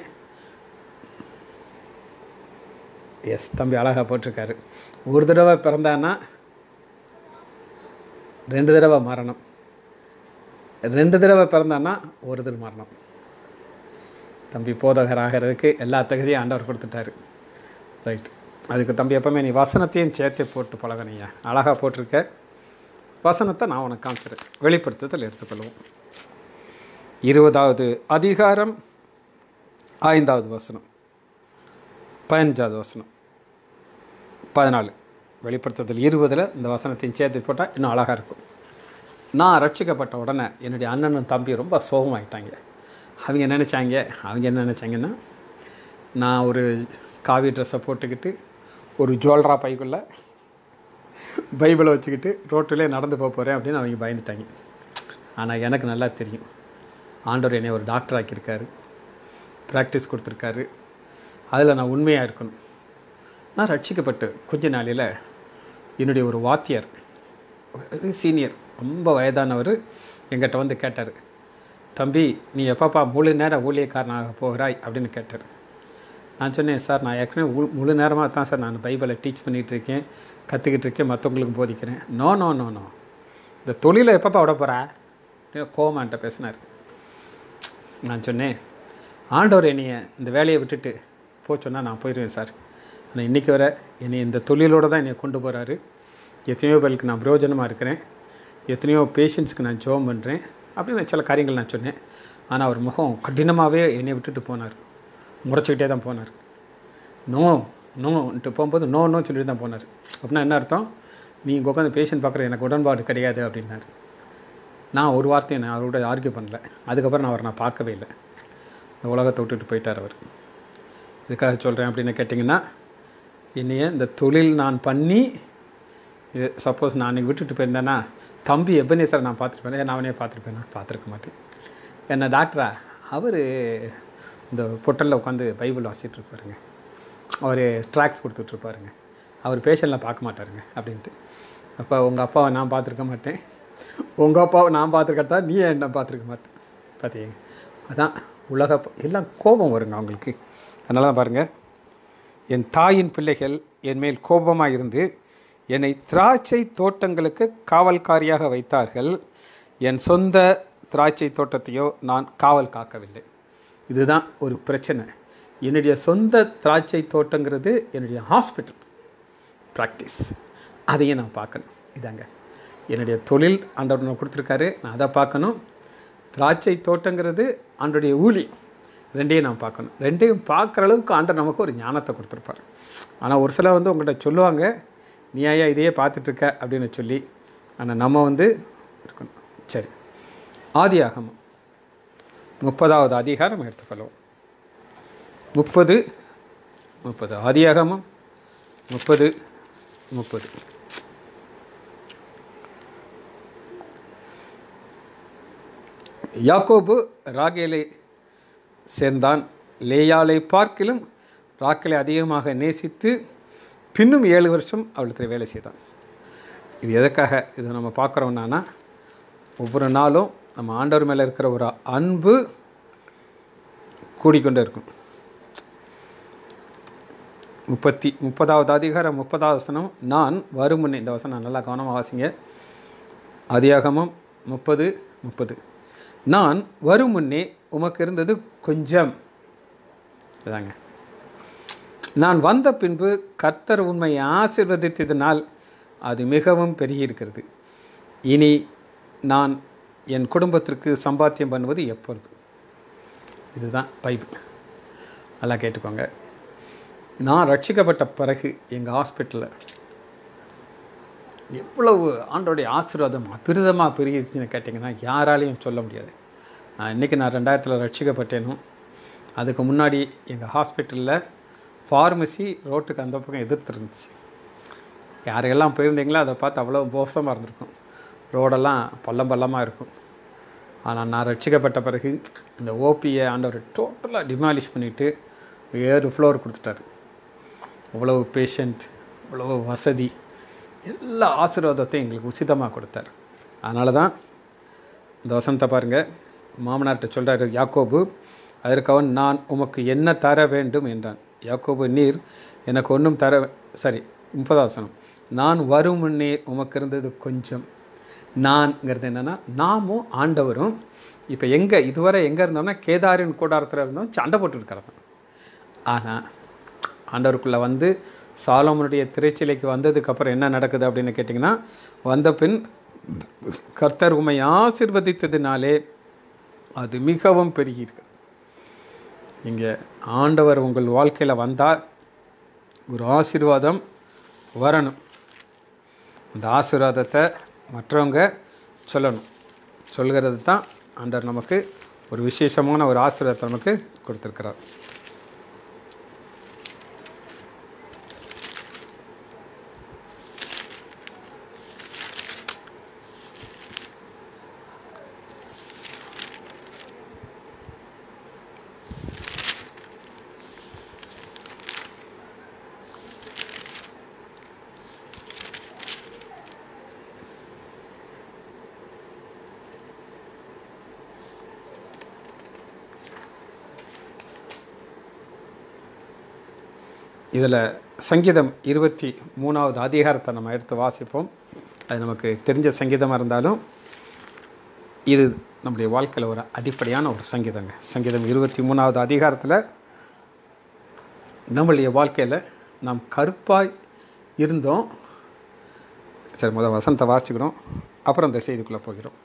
எஸ் தம்பி அழகாக போட்டிருக்காரு ஒரு தடவை பிறந்தான்னா ரெண்டு தடவை மரணம் ரெண்டு தடவை பிறந்தான்னா ஒரு தடவை மரணம் தம்பி போதகர் ஆகிறதுக்கு எல்லா தகுதியும் ஆண்டவர் கொடுத்துட்டாரு ரைட் அதுக்கு தம்பி எப்பவுமே நீ வசனத்தையும் சேர்த்து போட்டு பழகணையா அழகாக போட்டிருக்க வசனத்தை நான் உனக்கு காமிச்சிருக்கேன் வெளிப்படுத்துதல் எடுத்துக்கொள்வோம் இருபதாவது அதிகாரம் ஐந்தாவது வசனம் பதினஞ்சாவது வசனம் பதினாலு வெளிப்படுத்துதல் இருபதில் இந்த வசனத்தையும் சேர்த்து போட்டால் இன்னும் அழகாக இருக்கும் நான் ரட்சிக்கப்பட்ட உடனே என்னுடைய அண்ணனும் தம்பி ரொம்ப சோகமாயிட்டாங்க அவங்க நினச்சாங்க அவங்க என்ன நினச்சாங்கன்னா நான் ஒரு காவி ட்ரெஸ்ஸை போட்டுக்கிட்டு ஒரு ஜுவல்ரா பைக்குள்ளே பைபிளை வச்சுக்கிட்டு ரோட்டிலே நடந்து போக போகிறேன் அப்படின்னு அவங்க பயந்துட்டாங்க ஆனால் எனக்கு நல்லா தெரியும் ஆண்டவர் என்னை ஒரு டாக்டர் ஆக்கியிருக்காரு ப்ராக்டிஸ் கொடுத்துருக்காரு அதில் நான் உண்மையாக இருக்கணும் நான் ரட்சிக்கப்பட்டு கொஞ்ச நாளையில் என்னுடைய ஒரு வாத்தியார் ஒரு சீனியர் ரொம்ப வயதானவர் எங்கிட்ட வந்து கேட்டார் தம்பி நீ எப்பப்பா முழு நேரம் ஊழியக்காரனாக போகிறாய் அப்படின்னு கேட்டார் நான் சொன்னேன் சார் நான் ஏற்கனவே உ முழு நேரமாக தான் சார் நான் பைபிளை டீச் பண்ணிகிட்டு இருக்கேன் கற்றுக்கிட்டு இருக்கேன் மற்றவங்களுக்கு போதிக்கிறேன் நோ நோ நோ நோ இந்த தொழிலை எப்பப்பா விட போகிறா கோமான்ட்ட பேசினார் நான் சொன்னேன் ஆண்டவர் என்னைய இந்த வேலையை விட்டுட்டு போ சொன்னால் நான் போயிடுவேன் சார் ஆனால் இன்றைக்கி வர என்னை இந்த தொழிலோடு தான் என்னை கொண்டு போகிறாரு எத்தனையோ பேருக்கு நான் பிரயோஜனமாக இருக்கிறேன் எத்தனையோ பேஷண்ட்ஸ்க்கு நான் ஜோம் பண்ணுறேன் அப்படின்னு சில காரியங்கள் நான் சொன்னேன் ஆனால் அவர் முகம் கடினமாகவே என்னை விட்டுட்டு போனார் முறைச்சிக்கிட்டே தான் போனார் நோ நோன்ட்டு போகும்போது நோ நோ சொல்லிட்டு தான் போனார் அப்படின்னா என்ன அர்த்தம் நீ இங்கே உட்காந்து பேஷண்ட் பார்க்குறது எனக்கு உடன்பாடு கிடையாது அப்படின்னாரு நான் ஒரு வார்த்தையை நான் அவரோட ஆர்கியூ பண்ணல அதுக்கப்புறம் நான் அவரை நான் பார்க்கவே இல்லை இந்த உலகத்தை விட்டுட்டு போயிட்டார் அவர் இதுக்காக சொல்கிறேன் அப்படின்னு கேட்டிங்கன்னா என்னைய இந்த தொழில் நான் பண்ணி இது சப்போஸ் நான் அன்றைக்கி விட்டுட்டு போயிருந்தேன்னா தம்பி எபனேசரை நான் பார்த்துருப்பேன் நான் அவனே பார்த்துருப்பேன் பார்த்துருக்க மாட்டேன் என்ன டாக்டரா அவர் இந்த பொட்டலில் உட்காந்து பைபிள் வாசிட்டு இருப்பாருங்க அவர் ட்ராக்ஸ் கொடுத்துட்ருப்பாருங்க அவர் பேஷண்ட்லாம் பார்க்க மாட்டாருங்க அப்படின்ட்டு அப்போ உங்கள் அப்பாவை நான் பார்த்துருக்க மாட்டேன் உங்கள் அப்பாவை நான் பார்த்துருக்கட்டா நீ என்ன பார்த்துருக்க மாட்டேன் பார்த்தீங்க அதான் உலக எல்லாம் கோபம் வருங்க அவங்களுக்கு அதனால தான் பாருங்கள் என் தாயின் பிள்ளைகள் என் மேல் கோபமாக இருந்து என்னை திராட்சை தோட்டங்களுக்கு காவல்காரியாக வைத்தார்கள் என் சொந்த திராட்சை தோட்டத்தையோ நான் காவல் காக்கவில்லை இதுதான் ஒரு பிரச்சனை என்னுடைய சொந்த திராட்சை தோட்டங்கிறது என்னுடைய ஹாஸ்பிட்டல் ப்ராக்டிஸ் அதையும் நான் பார்க்கணும் இதாங்க என்னுடைய தொழில் ஆண்டவர் நான் கொடுத்துருக்காரு நான் அதை பார்க்கணும் திராட்சை தோட்டங்கிறது ஆண்டுடைய ஊழி ரெண்டையும் நான் பார்க்கணும் ரெண்டையும் பார்க்குற அளவுக்கு ஆண்டர் நமக்கு ஒரு ஞானத்தை கொடுத்துருப்பார் ஆனால் ஒரு சிலர் வந்து உங்கள்கிட்ட சொல்லுவாங்க நீ ஐயா இதையே பார்த்துட்ருக்க அப்படின்னு சொல்லி ஆனால் நம்ம வந்து இருக்கணும் சரி ஆதி ஆகமம் முப்பதாவது அதிகாரம் எடுத்துக்கொள்வோம் முப்பது முப்பது ஆதியாகமம் முப்பது முப்பது யாக்கோபு ராகேலை சேர்ந்தான் லேயாலை பார்க்கிலும் ராக்கேலை அதிகமாக நேசித்து பின்னும் ஏழு வருஷம் அவளுக்கு வேலை செய்தான் இது எதுக்காக இது நம்ம பார்க்குறோம்னா ஒவ்வொரு நாளும் நம்ம ஆண்டவர் மேலே இருக்கிற ஒரு அன்பு கூடிக்கொண்டே இருக்கும் முப்பத்தி முப்பதாவது அதிகாரம் முப்பதாவது வசனம் நான் வருமுன்னே இந்த வசனம் நல்லா கவனமாக வாசிங்க அதியாகமம் முப்பது முப்பது நான் வரும் முன்னே உமக்கு இருந்தது கொஞ்சம் இதாங்க நான் வந்த பின்பு கர்த்தர் உண்மையை ஆசிர்வதித்ததினால் அது மிகவும் பெருகியிருக்கிறது இனி நான் என் குடும்பத்திற்கு சம்பாத்தியம் பண்ணுவது எப்பொழுது இதுதான் பைபிள் நல்லா கேட்டுக்கோங்க நான் ரட்சிக்கப்பட்ட பிறகு எங்கள் ஹாஸ்பிட்டலில் எவ்வளவு ஆண்டோடைய ஆசீர்வாதம் அபிரிதமாக பெருகிடுச்சுன்னு கேட்டிங்கன்னா யாராலையும் சொல்ல முடியாது நான் இன்றைக்கி நான் ரெண்டாயிரத்தில் ரட்சிக்கப்பட்டேனும் அதுக்கு முன்னாடி எங்கள் ஹாஸ்பிட்டலில் ஃபார்மசி ரோட்டுக்கு அந்த பக்கம் எதிர்த்து இருந்துச்சு யாரெல்லாம் போயிருந்தீங்களோ அதை பார்த்து அவ்வளோ மோசமாக இருந்திருக்கும் ரோடெல்லாம் பள்ளம் பள்ளமாக இருக்கும் ஆனால் நான் ரட்சிக்கப்பட்ட பிறகு இந்த ஓபியை ஆண்டவர் டோட்டலாக டிமாலிஷ் பண்ணிவிட்டு ஏழு ஃப்ளோர் கொடுத்துட்டாரு அவ்வளவு பேஷண்ட் அவ்வளவு வசதி எல்லா ஆசீர்வாதத்தையும் எங்களுக்கு உசிதமாக கொடுத்தார் அதனால தான் இந்த வசனத்தை பாருங்கள் மாமனார்கிட்ட சொல்கிறாரு யாக்கோபு அதற்கு அவன் நான் உமக்கு என்ன தர வேண்டும் என்றான் யாக்கோபு நீர் எனக்கு ஒன்றும் தர சரி முப்பதாவது வசனம் நான் வரும் முன்னே உமக்கு இருந்தது கொஞ்சம் நான்ங்கிறது என்னென்னா நாமும் ஆண்டவரும் இப்போ எங்கே இதுவரை எங்கே இருந்தோம்னா கேதாரின் கூடாரத்தில் இருந்தோம் சண்டை போட்டுருக்கிறோம் ஆனால் ஆண்டவருக்குள்ளே வந்து சாலமனுடைய திரைச்சிலைக்கு வந்ததுக்கப்புறம் என்ன நடக்குது அப்படின்னு கேட்டிங்கன்னா வந்த பின் கர்த்தர் உண்மை ஆசிர்வதித்ததினாலே அது மிகவும் பெருகியிருக்கு இங்கே ஆண்டவர் உங்கள் வாழ்க்கையில் வந்தால் ஒரு ஆசீர்வாதம் வரணும் அந்த ஆசீர்வாதத்தை மற்றவங்க சொல்லணும் சொல்கிறது தான் ஆண்டவர் நமக்கு ஒரு விசேஷமான ஒரு ஆசீர்வாதத்தை நமக்கு கொடுத்துருக்கிறார் இதில் சங்கீதம் இருபத்தி மூணாவது அதிகாரத்தை நம்ம எடுத்து வாசிப்போம் அது நமக்கு தெரிஞ்ச சங்கீதமாக இருந்தாலும் இது நம்முடைய வாழ்க்கையில் ஒரு அடிப்படையான ஒரு சங்கீதங்க சங்கீதம் இருபத்தி மூணாவது அதிகாரத்தில் நம்மளுடைய வாழ்க்கையில் நாம் கருப்பாய் இருந்தோம் சரி முதல் வசனத்தை வாசிக்கிறோம் அப்புறம் இந்த செய்திக்குள்ளே போகிறோம்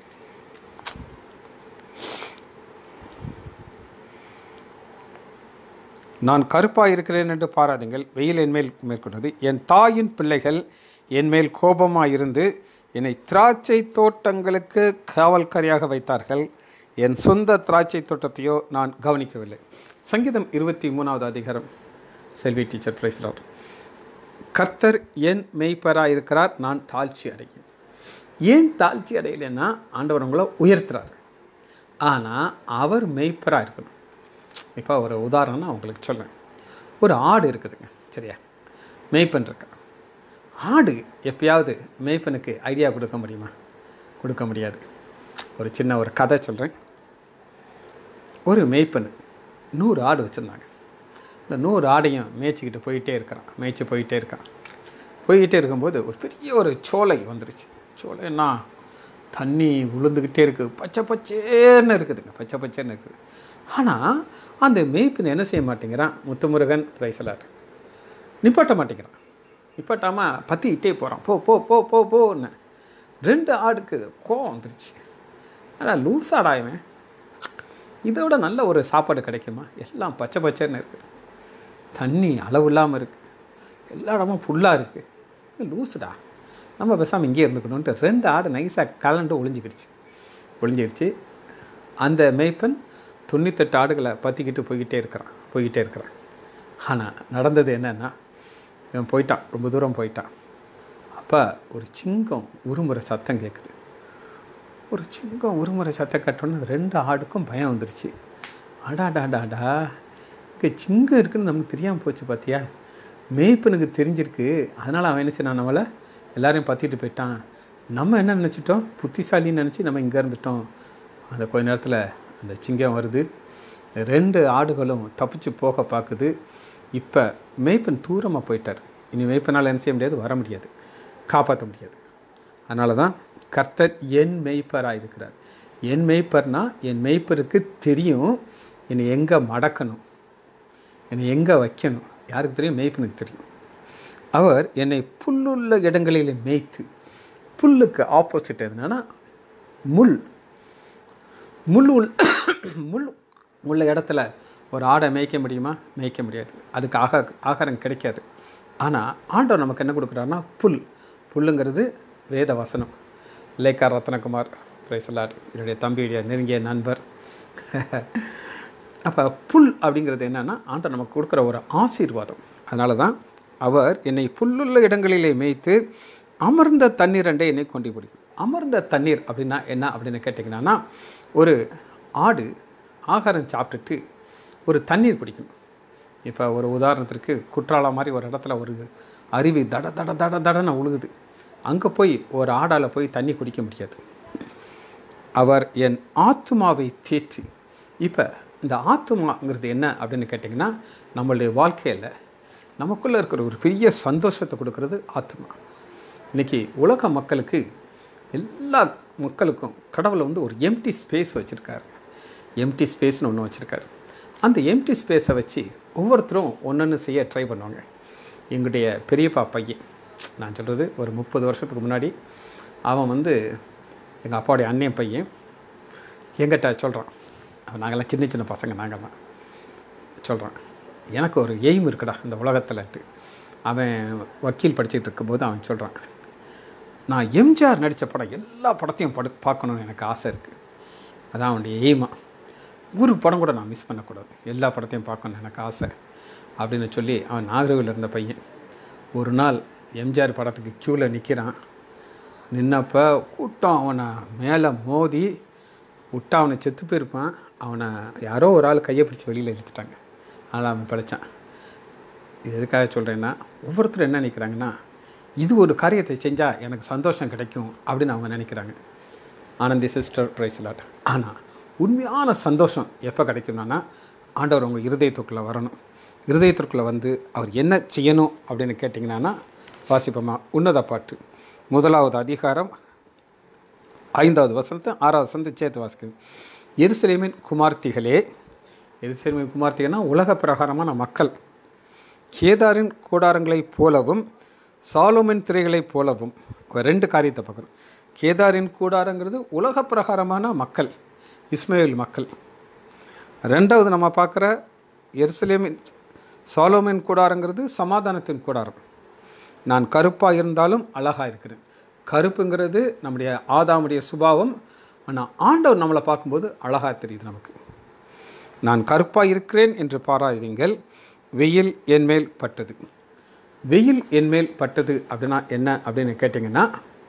நான் கருப்பாக இருக்கிறேன் என்று பாராதுங்கள் வெயில் என்மேல் மேற்கொண்டது என் தாயின் பிள்ளைகள் என்மேல் கோபமாக இருந்து என்னை திராட்சை தோட்டங்களுக்கு காவல்காரியாக வைத்தார்கள் என் சொந்த திராட்சை தோட்டத்தையோ நான் கவனிக்கவில்லை சங்கீதம் இருபத்தி மூணாவது அதிகாரம் செல்வி டீச்சர் பிரைஸ்லார் கர்த்தர் என் மெய்ப்பராக இருக்கிறார் நான் தாழ்ச்சி அடைகிறேன் ஏன் தாழ்ச்சி அடையலைன்னா ஆண்டவர் உங்களை உயர்த்துறாரு ஆனால் அவர் மெய்ப்பராக இருக்கணும் இப்போ ஒரு உதாரணம் நான் உங்களுக்கு சொல்கிறேன் ஒரு ஆடு இருக்குதுங்க சரியா மேய்ப்பன் இருக்கா ஆடு எப்பயாவது மேய்ப்பனுக்கு ஐடியா கொடுக்க முடியுமா கொடுக்க முடியாது ஒரு சின்ன ஒரு கதை சொல்கிறேன் ஒரு மேய்ப்பன் நூறு ஆடு வச்சுருந்தாங்க இந்த நூறு ஆடையும் மேய்ச்சிக்கிட்டு போயிட்டே இருக்கிறான் மேய்ச்சி போயிட்டே இருக்கான் போய்கிட்டே இருக்கும்போது ஒரு பெரிய ஒரு சோலை வந்துருச்சு சோலைன்னா தண்ணி உளுந்துக்கிட்டே இருக்குது பச்சை பச்சேன்னு இருக்குதுங்க பச்சை பச்சேன்னு இருக்குது ஆனால் அந்த மேய்ப்பன் என்ன செய்ய மாட்டேங்கிறான் முத்துமுருகன் பிரைசலார் நிப்பாட்ட மாட்டேங்கிறான் நிப்பாட்டாமல் பற்றிக்கிட்டே போகிறான் போ போ போ போ போன்னு ரெண்டு ஆடுக்கு கோவம் வந்துருச்சு ஆனால் லூஸ் ஆடாயவன் இதோட நல்ல ஒரு சாப்பாடு கிடைக்குமா எல்லாம் பச்சை பச்சைன்னு இருக்குது தண்ணி அளவு இல்லாமல் இருக்குது எல்லா இடமும் ஃபுல்லாக இருக்குது லூஸுடா நம்ம பேசாமல் இங்கே இருந்துக்கணுன்ட்டு ரெண்டு ஆடு நைஸாக கலண்டு ஒளிஞ்சிக்கிடுச்சு ஒளிஞ்சிடுச்சு அந்த மேய்ப்பன் தொண்ணூத்தெட்டு ஆடுகளை பற்றிக்கிட்டு போய்கிட்டே இருக்கிறான் போய்கிட்டே இருக்கிறான் ஆனால் நடந்தது என்னென்னா இவன் போயிட்டான் ரொம்ப தூரம் போயிட்டான் அப்போ ஒரு சிங்கம் உருமுறை சத்தம் கேட்குது ஒரு சிங்கம் ஒரு முறை சத்த கட்டோன்னு ரெண்டு ஆடுக்கும் பயம் வந்துருச்சு அடாடாடாடா இங்கே சிங்கம் இருக்குன்னு நமக்கு தெரியாமல் போச்சு பார்த்தியா மேய்ப்பனுக்கு தெரிஞ்சிருக்கு அதனால் அவன் என்ன செய்யணும் நம்மளை எல்லாரையும் பற்றிட்டு போயிட்டான் நம்ம என்ன நினச்சிட்டோம் புத்திசாலின்னு நினச்சி நம்ம இங்கே இருந்துட்டோம் அந்த கொஞ்ச நேரத்தில் அந்த சிங்கம் வருது ரெண்டு ஆடுகளும் தப்பிச்சு போக பார்க்குது இப்போ மேய்ப்பன் தூரமாக போயிட்டார் இனி மேய்ப்பனால் என்ன செய்ய முடியாது வர முடியாது காப்பாற்ற முடியாது அதனால தான் கர்த்தர் என் மெய்ப்பராக இருக்கிறார் என் மெய்ப்பர்னா என் மெய்ப்பருக்கு தெரியும் என்னை எங்கே மடக்கணும் என்னை எங்கே வைக்கணும் யாருக்கு தெரியும் மெய்ப்பனுக்கு தெரியும் அவர் என்னை புல்லுள்ள இடங்களில் மேய்த்து புல்லுக்கு ஆப்போசிட் என்னன்னா முள் முள் உள் முள் உள்ள இடத்துல ஒரு ஆடை மேய்க்க முடியுமா மேய்க்க முடியாது அதுக்கு ஆகா ஆகாரம் கிடைக்காது ஆனால் ஆண்டவர் நமக்கு என்ன கொடுக்குறாருன்னா புல் புல்லுங்கிறது வேத வசனம் லேக்கா ரத்னகுமார் பிரைசலாட் என்னுடைய தம்பியுடைய நெருங்கிய நண்பர் அப்போ புல் அப்படிங்கிறது என்னென்னா ஆண்டவர் நமக்கு கொடுக்குற ஒரு ஆசீர்வாதம் அதனால தான் அவர் என்னை புல்லுள்ள இடங்களிலே மேய்த்து அமர்ந்த தண்ணீர் அண்டே என்னை கொண்டு பிடிக்கும் அமர்ந்த தண்ணீர் அப்படின்னா என்ன அப்படின்னு கேட்டிங்கன்னா ஒரு ஆடு ஆகாரம் சாப்பிட்டுட்டு ஒரு தண்ணீர் குடிக்கணும் இப்போ ஒரு உதாரணத்திற்கு குற்றாலம் மாதிரி ஒரு இடத்துல ஒரு அருவி தட தட தட தடன்னு உழுகுது அங்கே போய் ஒரு ஆடால் போய் தண்ணி குடிக்க முடியாது அவர் என் ஆத்மாவை தேற்றி இப்போ இந்த ஆத்மாங்கிறது என்ன அப்படின்னு கேட்டிங்கன்னா நம்மளுடைய வாழ்க்கையில் நமக்குள்ளே இருக்கிற ஒரு பெரிய சந்தோஷத்தை கொடுக்கறது ஆத்மா இன்றைக்கி உலக மக்களுக்கு எல்லா மக்களுக்கும் கடவுளை வந்து ஒரு எம்டி ஸ்பேஸ் வச்சுருக்காரு எம்டி ஸ்பேஸ்னு ஒன்று வச்சுருக்காரு அந்த எம்டி ஸ்பேஸை வச்சு ஒவ்வொருத்தரும் ஒன்றொன்று செய்ய ட்ரை பண்ணுவாங்க எங்களுடைய பெரியப்பா பையன் நான் சொல்கிறது ஒரு முப்பது வருஷத்துக்கு முன்னாடி அவன் வந்து எங்கள் அப்பாவுடைய அண்ணன் பையன் எங்கிட்ட சொல்கிறான் நாங்கள்லாம் சின்ன சின்ன பசங்க நாங்கள் தான் சொல்கிறான் எனக்கு ஒரு எய்ம் இருக்குடா இந்த உலகத்தில்ட்டு அவன் வக்கீல் படிச்சுட்டு இருக்கும்போது அவன் சொல்கிறான் நான் எம்ஜிஆர் நடித்த படம் எல்லா படத்தையும் படு பார்க்கணுன்னு எனக்கு ஆசை இருக்குது அதான் அவனுடைய எய்மா ஒரு படம் கூட நான் மிஸ் பண்ணக்கூடாது எல்லா படத்தையும் பார்க்கணுன்னு எனக்கு ஆசை அப்படின்னு சொல்லி அவன் நாகர்கோவில் இருந்த பையன் ஒரு நாள் எம்ஜிஆர் படத்துக்கு க்யூவில் நிற்கிறான் நின்னப்போ கூட்டம் அவனை மேலே மோதி விட்டா அவனை செத்து போயிருப்பான் அவனை யாரோ ஒரு ஆள் கையை பிடிச்சி வெளியில் இழுத்துட்டாங்க அதனால் அவன் பிழைச்சான் இது எதுக்காக சொல்கிறேன்னா ஒவ்வொருத்தரும் என்ன நினைக்கிறாங்கன்னா இது ஒரு காரியத்தை செஞ்சால் எனக்கு சந்தோஷம் கிடைக்கும் அப்படின்னு அவங்க நினைக்கிறாங்க ஆனந்தி சிஸ்டர் ப்ரைஸ்லாட் ஆனால் உண்மையான சந்தோஷம் எப்போ கிடைக்கும்னா ஆண்டவர் உங்கள் இருதயத்துக்குள்ளே வரணும் இருதயத்திற்குள்ளே வந்து அவர் என்ன செய்யணும் அப்படின்னு கேட்டிங்கன்னா வாசிப்போமா உன்னத பாட்டு முதலாவது அதிகாரம் ஐந்தாவது வசனத்தை ஆறாவது வசனத்தை சேர்த்து வாசிக்குது எருசலேமின் குமார்த்திகளே எருசலேமின் குமார்த்திகள்னா உலக பிரகாரமான மக்கள் கேதாரின் கூடாரங்களைப் போலவும் சாலோமின் திரைகளைப் போலவும் இப்ப ரெண்டு காரியத்தை பார்க்குறோம் கேதாரின் கூடாரங்கிறது உலக பிரகாரமான மக்கள் இஸ்மேல் மக்கள் ரெண்டாவது நம்ம பார்க்குற எருசலேமின் சாலோமின் கூடாரங்கிறது சமாதானத்தின் கூடாரம் நான் கருப்பாக இருந்தாலும் அழகாக இருக்கிறேன் கருப்புங்கிறது நம்முடைய ஆதாமுடைய சுபாவம் ஆனால் ஆண்டவர் நம்மளை பார்க்கும்போது அழகாக தெரியுது நமக்கு நான் கருப்பாக இருக்கிறேன் என்று பாராதீங்கள் வெயில் என் மேல் பட்டது வெயில் என் மேல் பட்டது அப்படின்னா என்ன அப்படின்னு கேட்டிங்கன்னா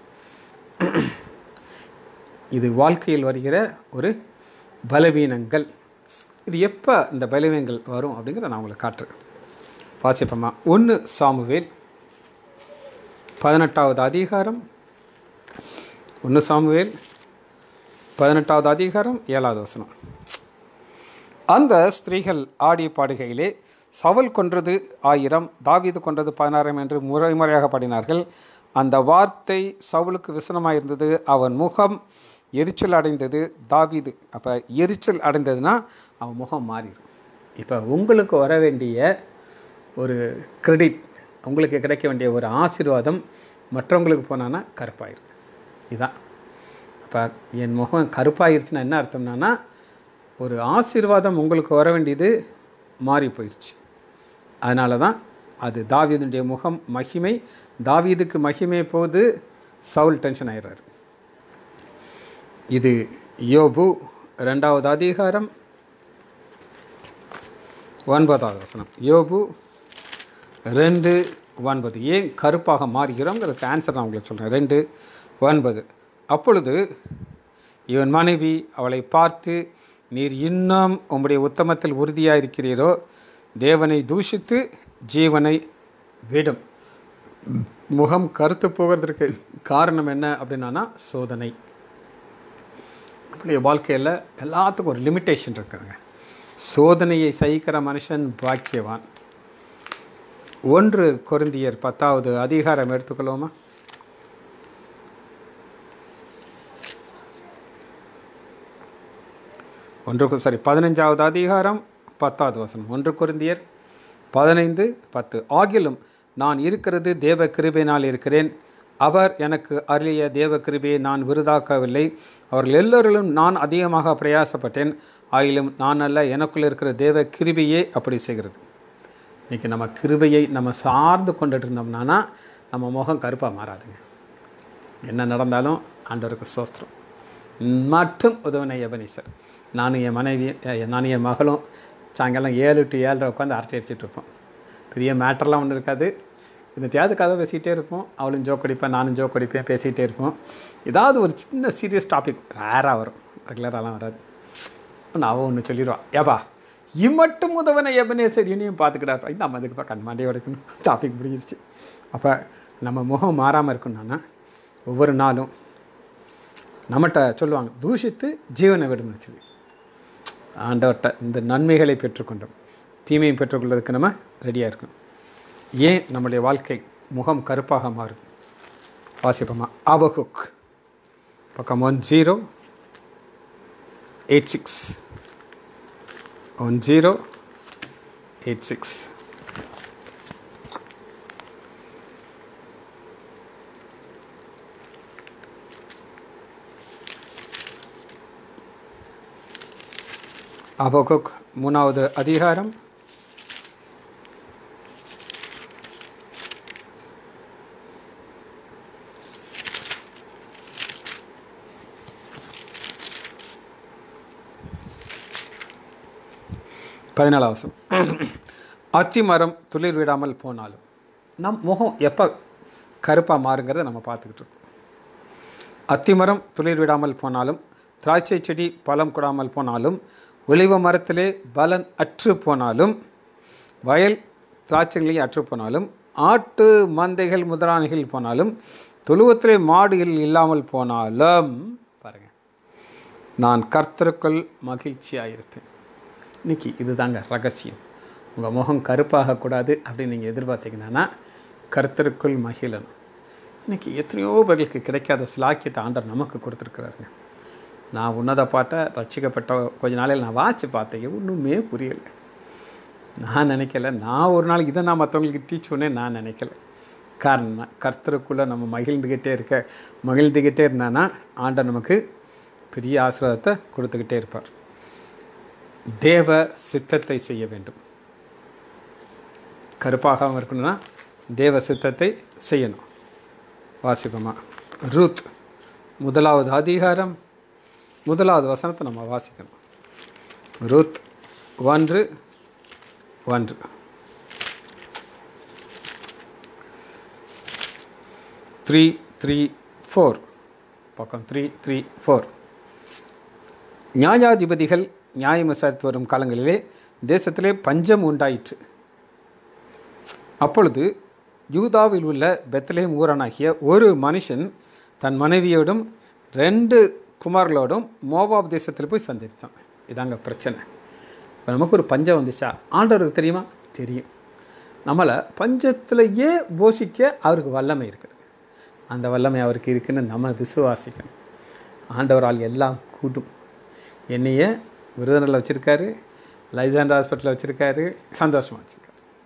இது வாழ்க்கையில் வருகிற ஒரு பலவீனங்கள் இது எப்போ இந்த பலவீனங்கள் வரும் அப்படிங்கிறத நான் உங்களுக்கு காட்டுறேன் வாசிப்போமா ஒன்று சாமுவேல் பதினெட்டாவது அதிகாரம் ஒன்று சாமுவேல் பதினெட்டாவது அதிகாரம் ஏழாவது வசனம் அந்த ஸ்திரீகள் ஆடி பாடுகையிலே சவுல் கொன்றது ஆயிரம் தாவீது கொன்றது பதினாயிரம் என்று முறை முறையாக பாடினார்கள் அந்த வார்த்தை சவுலுக்கு விசனமாக இருந்தது அவன் முகம் எரிச்சல் அடைந்தது தாவீது அப்போ எரிச்சல் அடைந்ததுன்னா அவன் முகம் மாறிடும் இப்போ உங்களுக்கு வர வேண்டிய ஒரு கிரெடிட் உங்களுக்கு கிடைக்க வேண்டிய ஒரு ஆசீர்வாதம் மற்றவங்களுக்கு போனான்னா கருப்பாயிரும் இதுதான் அப்போ என் முகம் கருப்பாயிருச்சுன்னா என்ன அர்த்தம்னா ஒரு ஆசீர்வாதம் உங்களுக்கு வர வேண்டியது மாறி போயிடுச்சு அதனால தான் அது தாவீதுடைய முகம் மகிமை தாவீதுக்கு மகிமை போது சவுல் டென்ஷன் ஆயிடுறாரு இது யோபு ரெண்டாவது அதிகாரம் ஒன்பதாவது வசனம் யோபு ரெண்டு ஒன்பது ஏன் கருப்பாக மாறுகிறோங்கிறதுக்கு ஆன்சர் நான் உங்களுக்கு சொல்கிறேன் ரெண்டு ஒன்பது அப்பொழுது இவன் மனைவி அவளை பார்த்து நீர் இன்னும் உம்முடைய உத்தமத்தில் உறுதியாக இருக்கிறீரோ தேவனை தூஷித்து ஜீவனை விடும் முகம் கருத்து போகிறதுக்கு காரணம் என்ன அப்படின்னா சோதனை நம்முடைய வாழ்க்கையில் எல்லாத்துக்கும் ஒரு லிமிட்டேஷன் இருக்குதுங்க சோதனையை சகிக்கிற மனுஷன் பாக்கியவான் ஒன்று கொருந்தியர் பத்தாவது அதிகாரம் எடுத்துக்கொள்வோமா ஒன்று சாரி பதினஞ்சாவது அதிகாரம் பத்தாவது வசனம் ஒன்று கொருந்தியர் பதினைந்து பத்து ஆகிலும் நான் இருக்கிறது தேவ கிருபையினால் இருக்கிறேன் அவர் எனக்கு அருளிய தேவ கிருபையை நான் விருதாக்கவில்லை அவர்கள் எல்லோரிலும் நான் அதிகமாக பிரயாசப்பட்டேன் ஆகிலும் நான் அல்ல எனக்குள்ள இருக்கிற தேவ கிருபையே அப்படி செய்கிறது இன்றைக்கி நம்ம கிருபையை நம்ம சார்ந்து கொண்டுட்டு இருந்தோம்னா நம்ம முகம் கருப்பாக மாறாதுங்க என்ன நடந்தாலும் ஆண்டவருக்கு சோஸ்திரம் மட்டும் உதவனை எபனீசர் நானும் என் மனைவி அஹ், நானும் என் மகளும் சாயங்காலம் ஏழு டு ஏழரை உட்காந்து அரட்டை அடிச்சிட்டு இருப்போம் பெரிய மேட்டர்லாம் ஒன்றும் இருக்காது இந்த தேவது கதை பேசிகிட்டே இருப்போம் அவளும் ஜோக் அடிப்பேன் நானும் ஜோக் அடிப்பேன் பேசிகிட்டே இருப்போம் ஏதாவது ஒரு சின்ன சீரியஸ் டாபிக் ரேராக வரும் ரெகுலராலாம் வராது ஒன்று அவன் ஒன்று சொல்லிடுவான் ஏப்பா இம்மட்டும் உதவனை எபனேசர் இனியும் பார்த்துக்கிட்டா இந்த நம்ம அதுக்குப்பா கண் மாண்டே உடைக்கணும் டாபிக் முடிஞ்சிருச்சு அப்போ நம்ம முகம் மாறாமல் இருக்கணும்னா ஒவ்வொரு நாளும் நம்மகிட்ட சொல்லுவாங்க தூஷித்து ஜீவனை விடும்னு சொல்லி ஆண்டவர்கிட்ட இந்த நன்மைகளை பெற்றுக்கொண்டோம் தீமையை பெற்றுக்கொள்வதற்கு நம்ம ரெடியாக இருக்கணும் ஏன் நம்முடைய வாழ்க்கை முகம் கருப்பாக மாறும் வாசிப்போமா ஆபகுக் பக்கம் one zero eight six one zero eight six அபகுக் மூணாவது அதிகாரம் பதினாலாவது வசனம் அத்தி மரம் துளிர் விடாமல் போனாலும் நம் முகம் எப்போ கருப்பாக மாறுங்கிறத நம்ம பார்த்துக்கிட்டு இருக்கோம் அத்திமரம் துளிர் விடாமல் போனாலும் திராட்சை செடி பழம் கொடாமல் போனாலும் ஒளிவ மரத்திலே பலன் அற்று போனாலும் வயல் திராட்சைகளையும் அற்று போனாலும் ஆட்டு மந்தைகள் முதலாளிகள் போனாலும் தொழுவத்திலே மாடுகள் இல்லாமல் போனாலும் பாருங்க நான் கர்த்தருக்குள் மகிழ்ச்சியாக இருப்பேன் இன்னைக்கு இதுதாங்க ரகசியம் உங்கள் முகம் கருப்பாகக்கூடாது அப்படின்னு நீங்கள் எதிர்பார்த்தீங்கன்னா கர்த்தருக்குள் மகிழணும் இன்னைக்கு எத்தனையோ பேர்களுக்கு கிடைக்காத சிலாக்கியத்தை ஆண்டர் நமக்கு கொடுத்துருக்குறாருங்க நான் உன்னத பாட்டை ரட்சிக்கப்பட்ட கொஞ்ச நாளையில் நான் வாட்சி பார்த்தேன் ஒன்றுமே புரியலை நான் நினைக்கல நான் ஒரு நாள் இதை நான் மற்றவங்களுக்கு டீச் பண்ணேன் நான் நினைக்கல காரணம் கர்த்தருக்குள்ளே நம்ம மகிழ்ந்துக்கிட்டே இருக்க மகிழ்ந்துக்கிட்டே இருந்தானா ஆண்டர் நமக்கு பெரிய ஆசீர்வாதத்தை கொடுத்துக்கிட்டே இருப்பார் தேவ சித்தத்தை செய்ய வேண்டும் கருப்பாகாமல் இருக்கணும்னா தேவ சித்தத்தை செய்யணும் வாசிப்போமா ரூத் முதலாவது அதிகாரம் முதலாவது வசனத்தை நம்ம வாசிக்கணும் ரூத் ஒன்று ஒன்று த்ரீ த்ரீ ஃபோர் பக்கம் த்ரீ த்ரீ ஃபோர் நியாயாதிபதிகள் நியாயம் விசாரித்து வரும் காலங்களிலே தேசத்திலே பஞ்சம் உண்டாயிற்று அப்பொழுது யூதாவில் உள்ள பெத்லேம் ஊரனாகிய ஒரு மனுஷன் தன் மனைவியோடும் ரெண்டு குமார்களோடும் மோவாப் தேசத்தில் போய் சந்தித்தான் இதாங்க பிரச்சனை இப்போ நமக்கு ஒரு பஞ்சம் வந்துச்சா ஆண்டவருக்கு தெரியுமா தெரியும் நம்மளை பஞ்சத்திலேயே போஷிக்க அவருக்கு வல்லமை இருக்குது அந்த வல்லமை அவருக்கு இருக்குன்னு நம்ம விசுவாசிக்கணும் ஆண்டவரால் எல்லாம் கூடும் என்னைய விருதுநரில் வச்சுருக்காரு லைசாண்ட் ஹாஸ்பிட்டலில் வச்சுருக்காரு சந்தோஷமாக வச்சுருக்காரு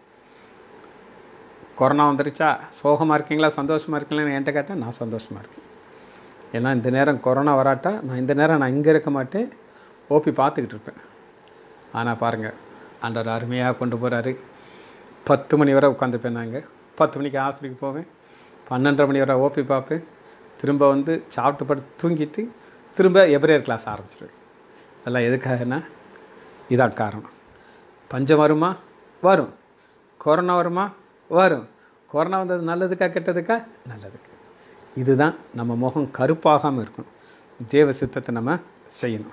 கொரோனா வந்துருச்சா சோகமாக இருக்கீங்களா சந்தோஷமாக இருக்கீங்களான்னு என்கிட்ட கேட்டால் நான் சந்தோஷமாக இருக்கேன் ஏன்னா இந்த நேரம் கொரோனா வராட்டா நான் இந்த நேரம் நான் இங்கே இருக்க மாட்டேன் ஓபி பார்த்துக்கிட்டு இருப்பேன் ஆனால் பாருங்கள் ஆண்டவர் அருமையாக கொண்டு போகிறாரு பத்து மணி வரை உட்காந்துப்பேன் நாங்கள் பத்து மணிக்கு ஆஸ்பத்திரிக்கு போவேன் பன்னெண்டரை மணி வரை ஓபி பார்ப்பேன் திரும்ப வந்து சாப்பிட்டு படுத்து தூங்கிட்டு திரும்ப எப்ரேயர் கிளாஸ் ஆரம்பிச்சிடுவேன் அதெல்லாம் எதுக்காகனா இதான் காரணம் பஞ்சம் வருமா வரும் கொரோனா வருமா வரும் கொரோனா வந்தது நல்லதுக்கா கெட்டதுக்கா நல்லதுக்கு இதுதான் நம்ம முகம் கருப்பாகாமல் இருக்கணும் தேவ சித்தத்தை நம்ம செய்யணும்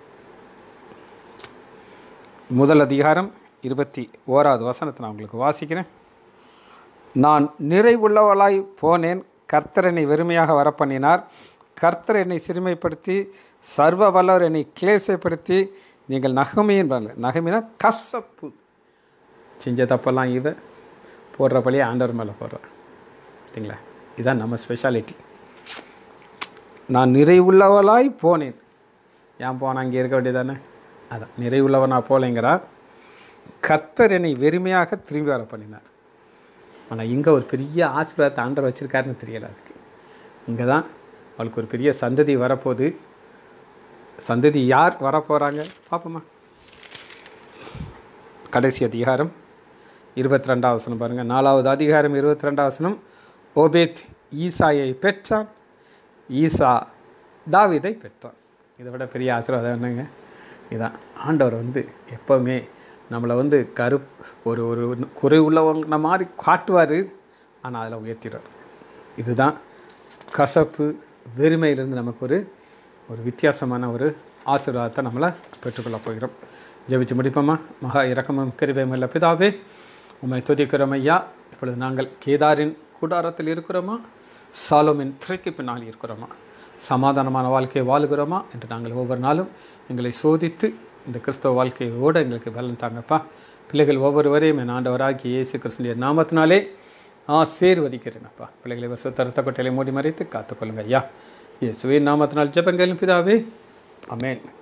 முதல் அதிகாரம் இருபத்தி ஓராவது வசனத்தை நான் உங்களுக்கு வாசிக்கிறேன் நான் நிறைவுள்ளவளாய் போனேன் கர்த்தர் என்னை வெறுமையாக வரப்பண்ணினார் கர்த்தர் என்னை சிறுமைப்படுத்தி சர்வ வல்லவர் என்னை கிளேசப்படுத்தி நீங்கள் நகமையின் பண்ணல நகமினா கசப்பு செஞ்ச தப்பெல்லாம் இவ போடுற பழியை ஆண்டவர் மேலே போடுறேன் சரிங்களா இதுதான் நம்ம ஸ்பெஷாலிட்டி நான் நிறைவுள்ளவளாய் போனேன் ஏன் போனேன் அங்கே இருக்க வேண்டியதானே அதான் நிறைவுள்ளவனா போலேங்கிறா கர்த்தர் என்னை வெறுமையாக திரும்பி வர பண்ணினார் ஆனால் இங்கே ஒரு பெரிய ஆசீர்வாதத்தை ஆண்டவர் வச்சுருக்காருன்னு தெரியல அதுக்கு இங்கே தான் அவளுக்கு ஒரு பெரிய சந்ததி வரப்போகுது சந்ததி யார் வரப்போகிறாங்க பார்ப்போமா கடைசி அதிகாரம் இருபத்தி ரெண்டாம் வசனம் பாருங்கள் நாலாவது அதிகாரம் இருபத்தி ரெண்டாம் வசனம் ஓபேத் ஈசாயை பெற்றான் ஈசா தாவீதை பெற்றான் இதை விட பெரிய ஆசீர்வாதம் என்னங்க இதான் ஆண்டவர் வந்து எப்போவுமே நம்மளை வந்து கரு ஒரு ஒரு குறை உள்ளவங்க மாதிரி காட்டுவார் ஆனால் அதில் உயர்த்திடுவார் இதுதான் கசப்பு வெறுமையிலிருந்து நமக்கு ஒரு ஒரு வித்தியாசமான ஒரு ஆசீர்வாதத்தை நம்மளை பெற்றுக்கொள்ள போகிறோம் ஜெபிச்சு முடிப்போமா மகா இரக்கமும் கிருபையுமுள்ள பிதாவே உம்மை துதிக்கிறோம் ஐயா இப்பொழுது நாங்கள் கேதாரின் கூடாரத்தில் இருக்கிறோமா சாலோமின் திரைக்கு பின்னால் இருக்கிறோமா சமாதானமான வாழ்க்கையை வாழுகிறோமா என்று நாங்கள் ஒவ்வொரு நாளும் எங்களை சோதித்து இந்த கிறிஸ்தவ வாழ்க்கையோடு எங்களுக்கு பலன் தாங்கப்பா பிள்ளைகள் ஒவ்வொருவரையும் என் ஆண்டவராகிய இயேசு கிறிஸ்துடைய நாமத்தினாலே ஆசீர்வதிக்கிறேனப்பா பிள்ளைகளை வருஷ ரத்த கொட்டையிலை மூடி மறைத்து காத்துக்கொள்ளுங்க ஐயா இயேசுவின் நாமத்தினால் ஜெபங்களும் பிதாவே அமேன்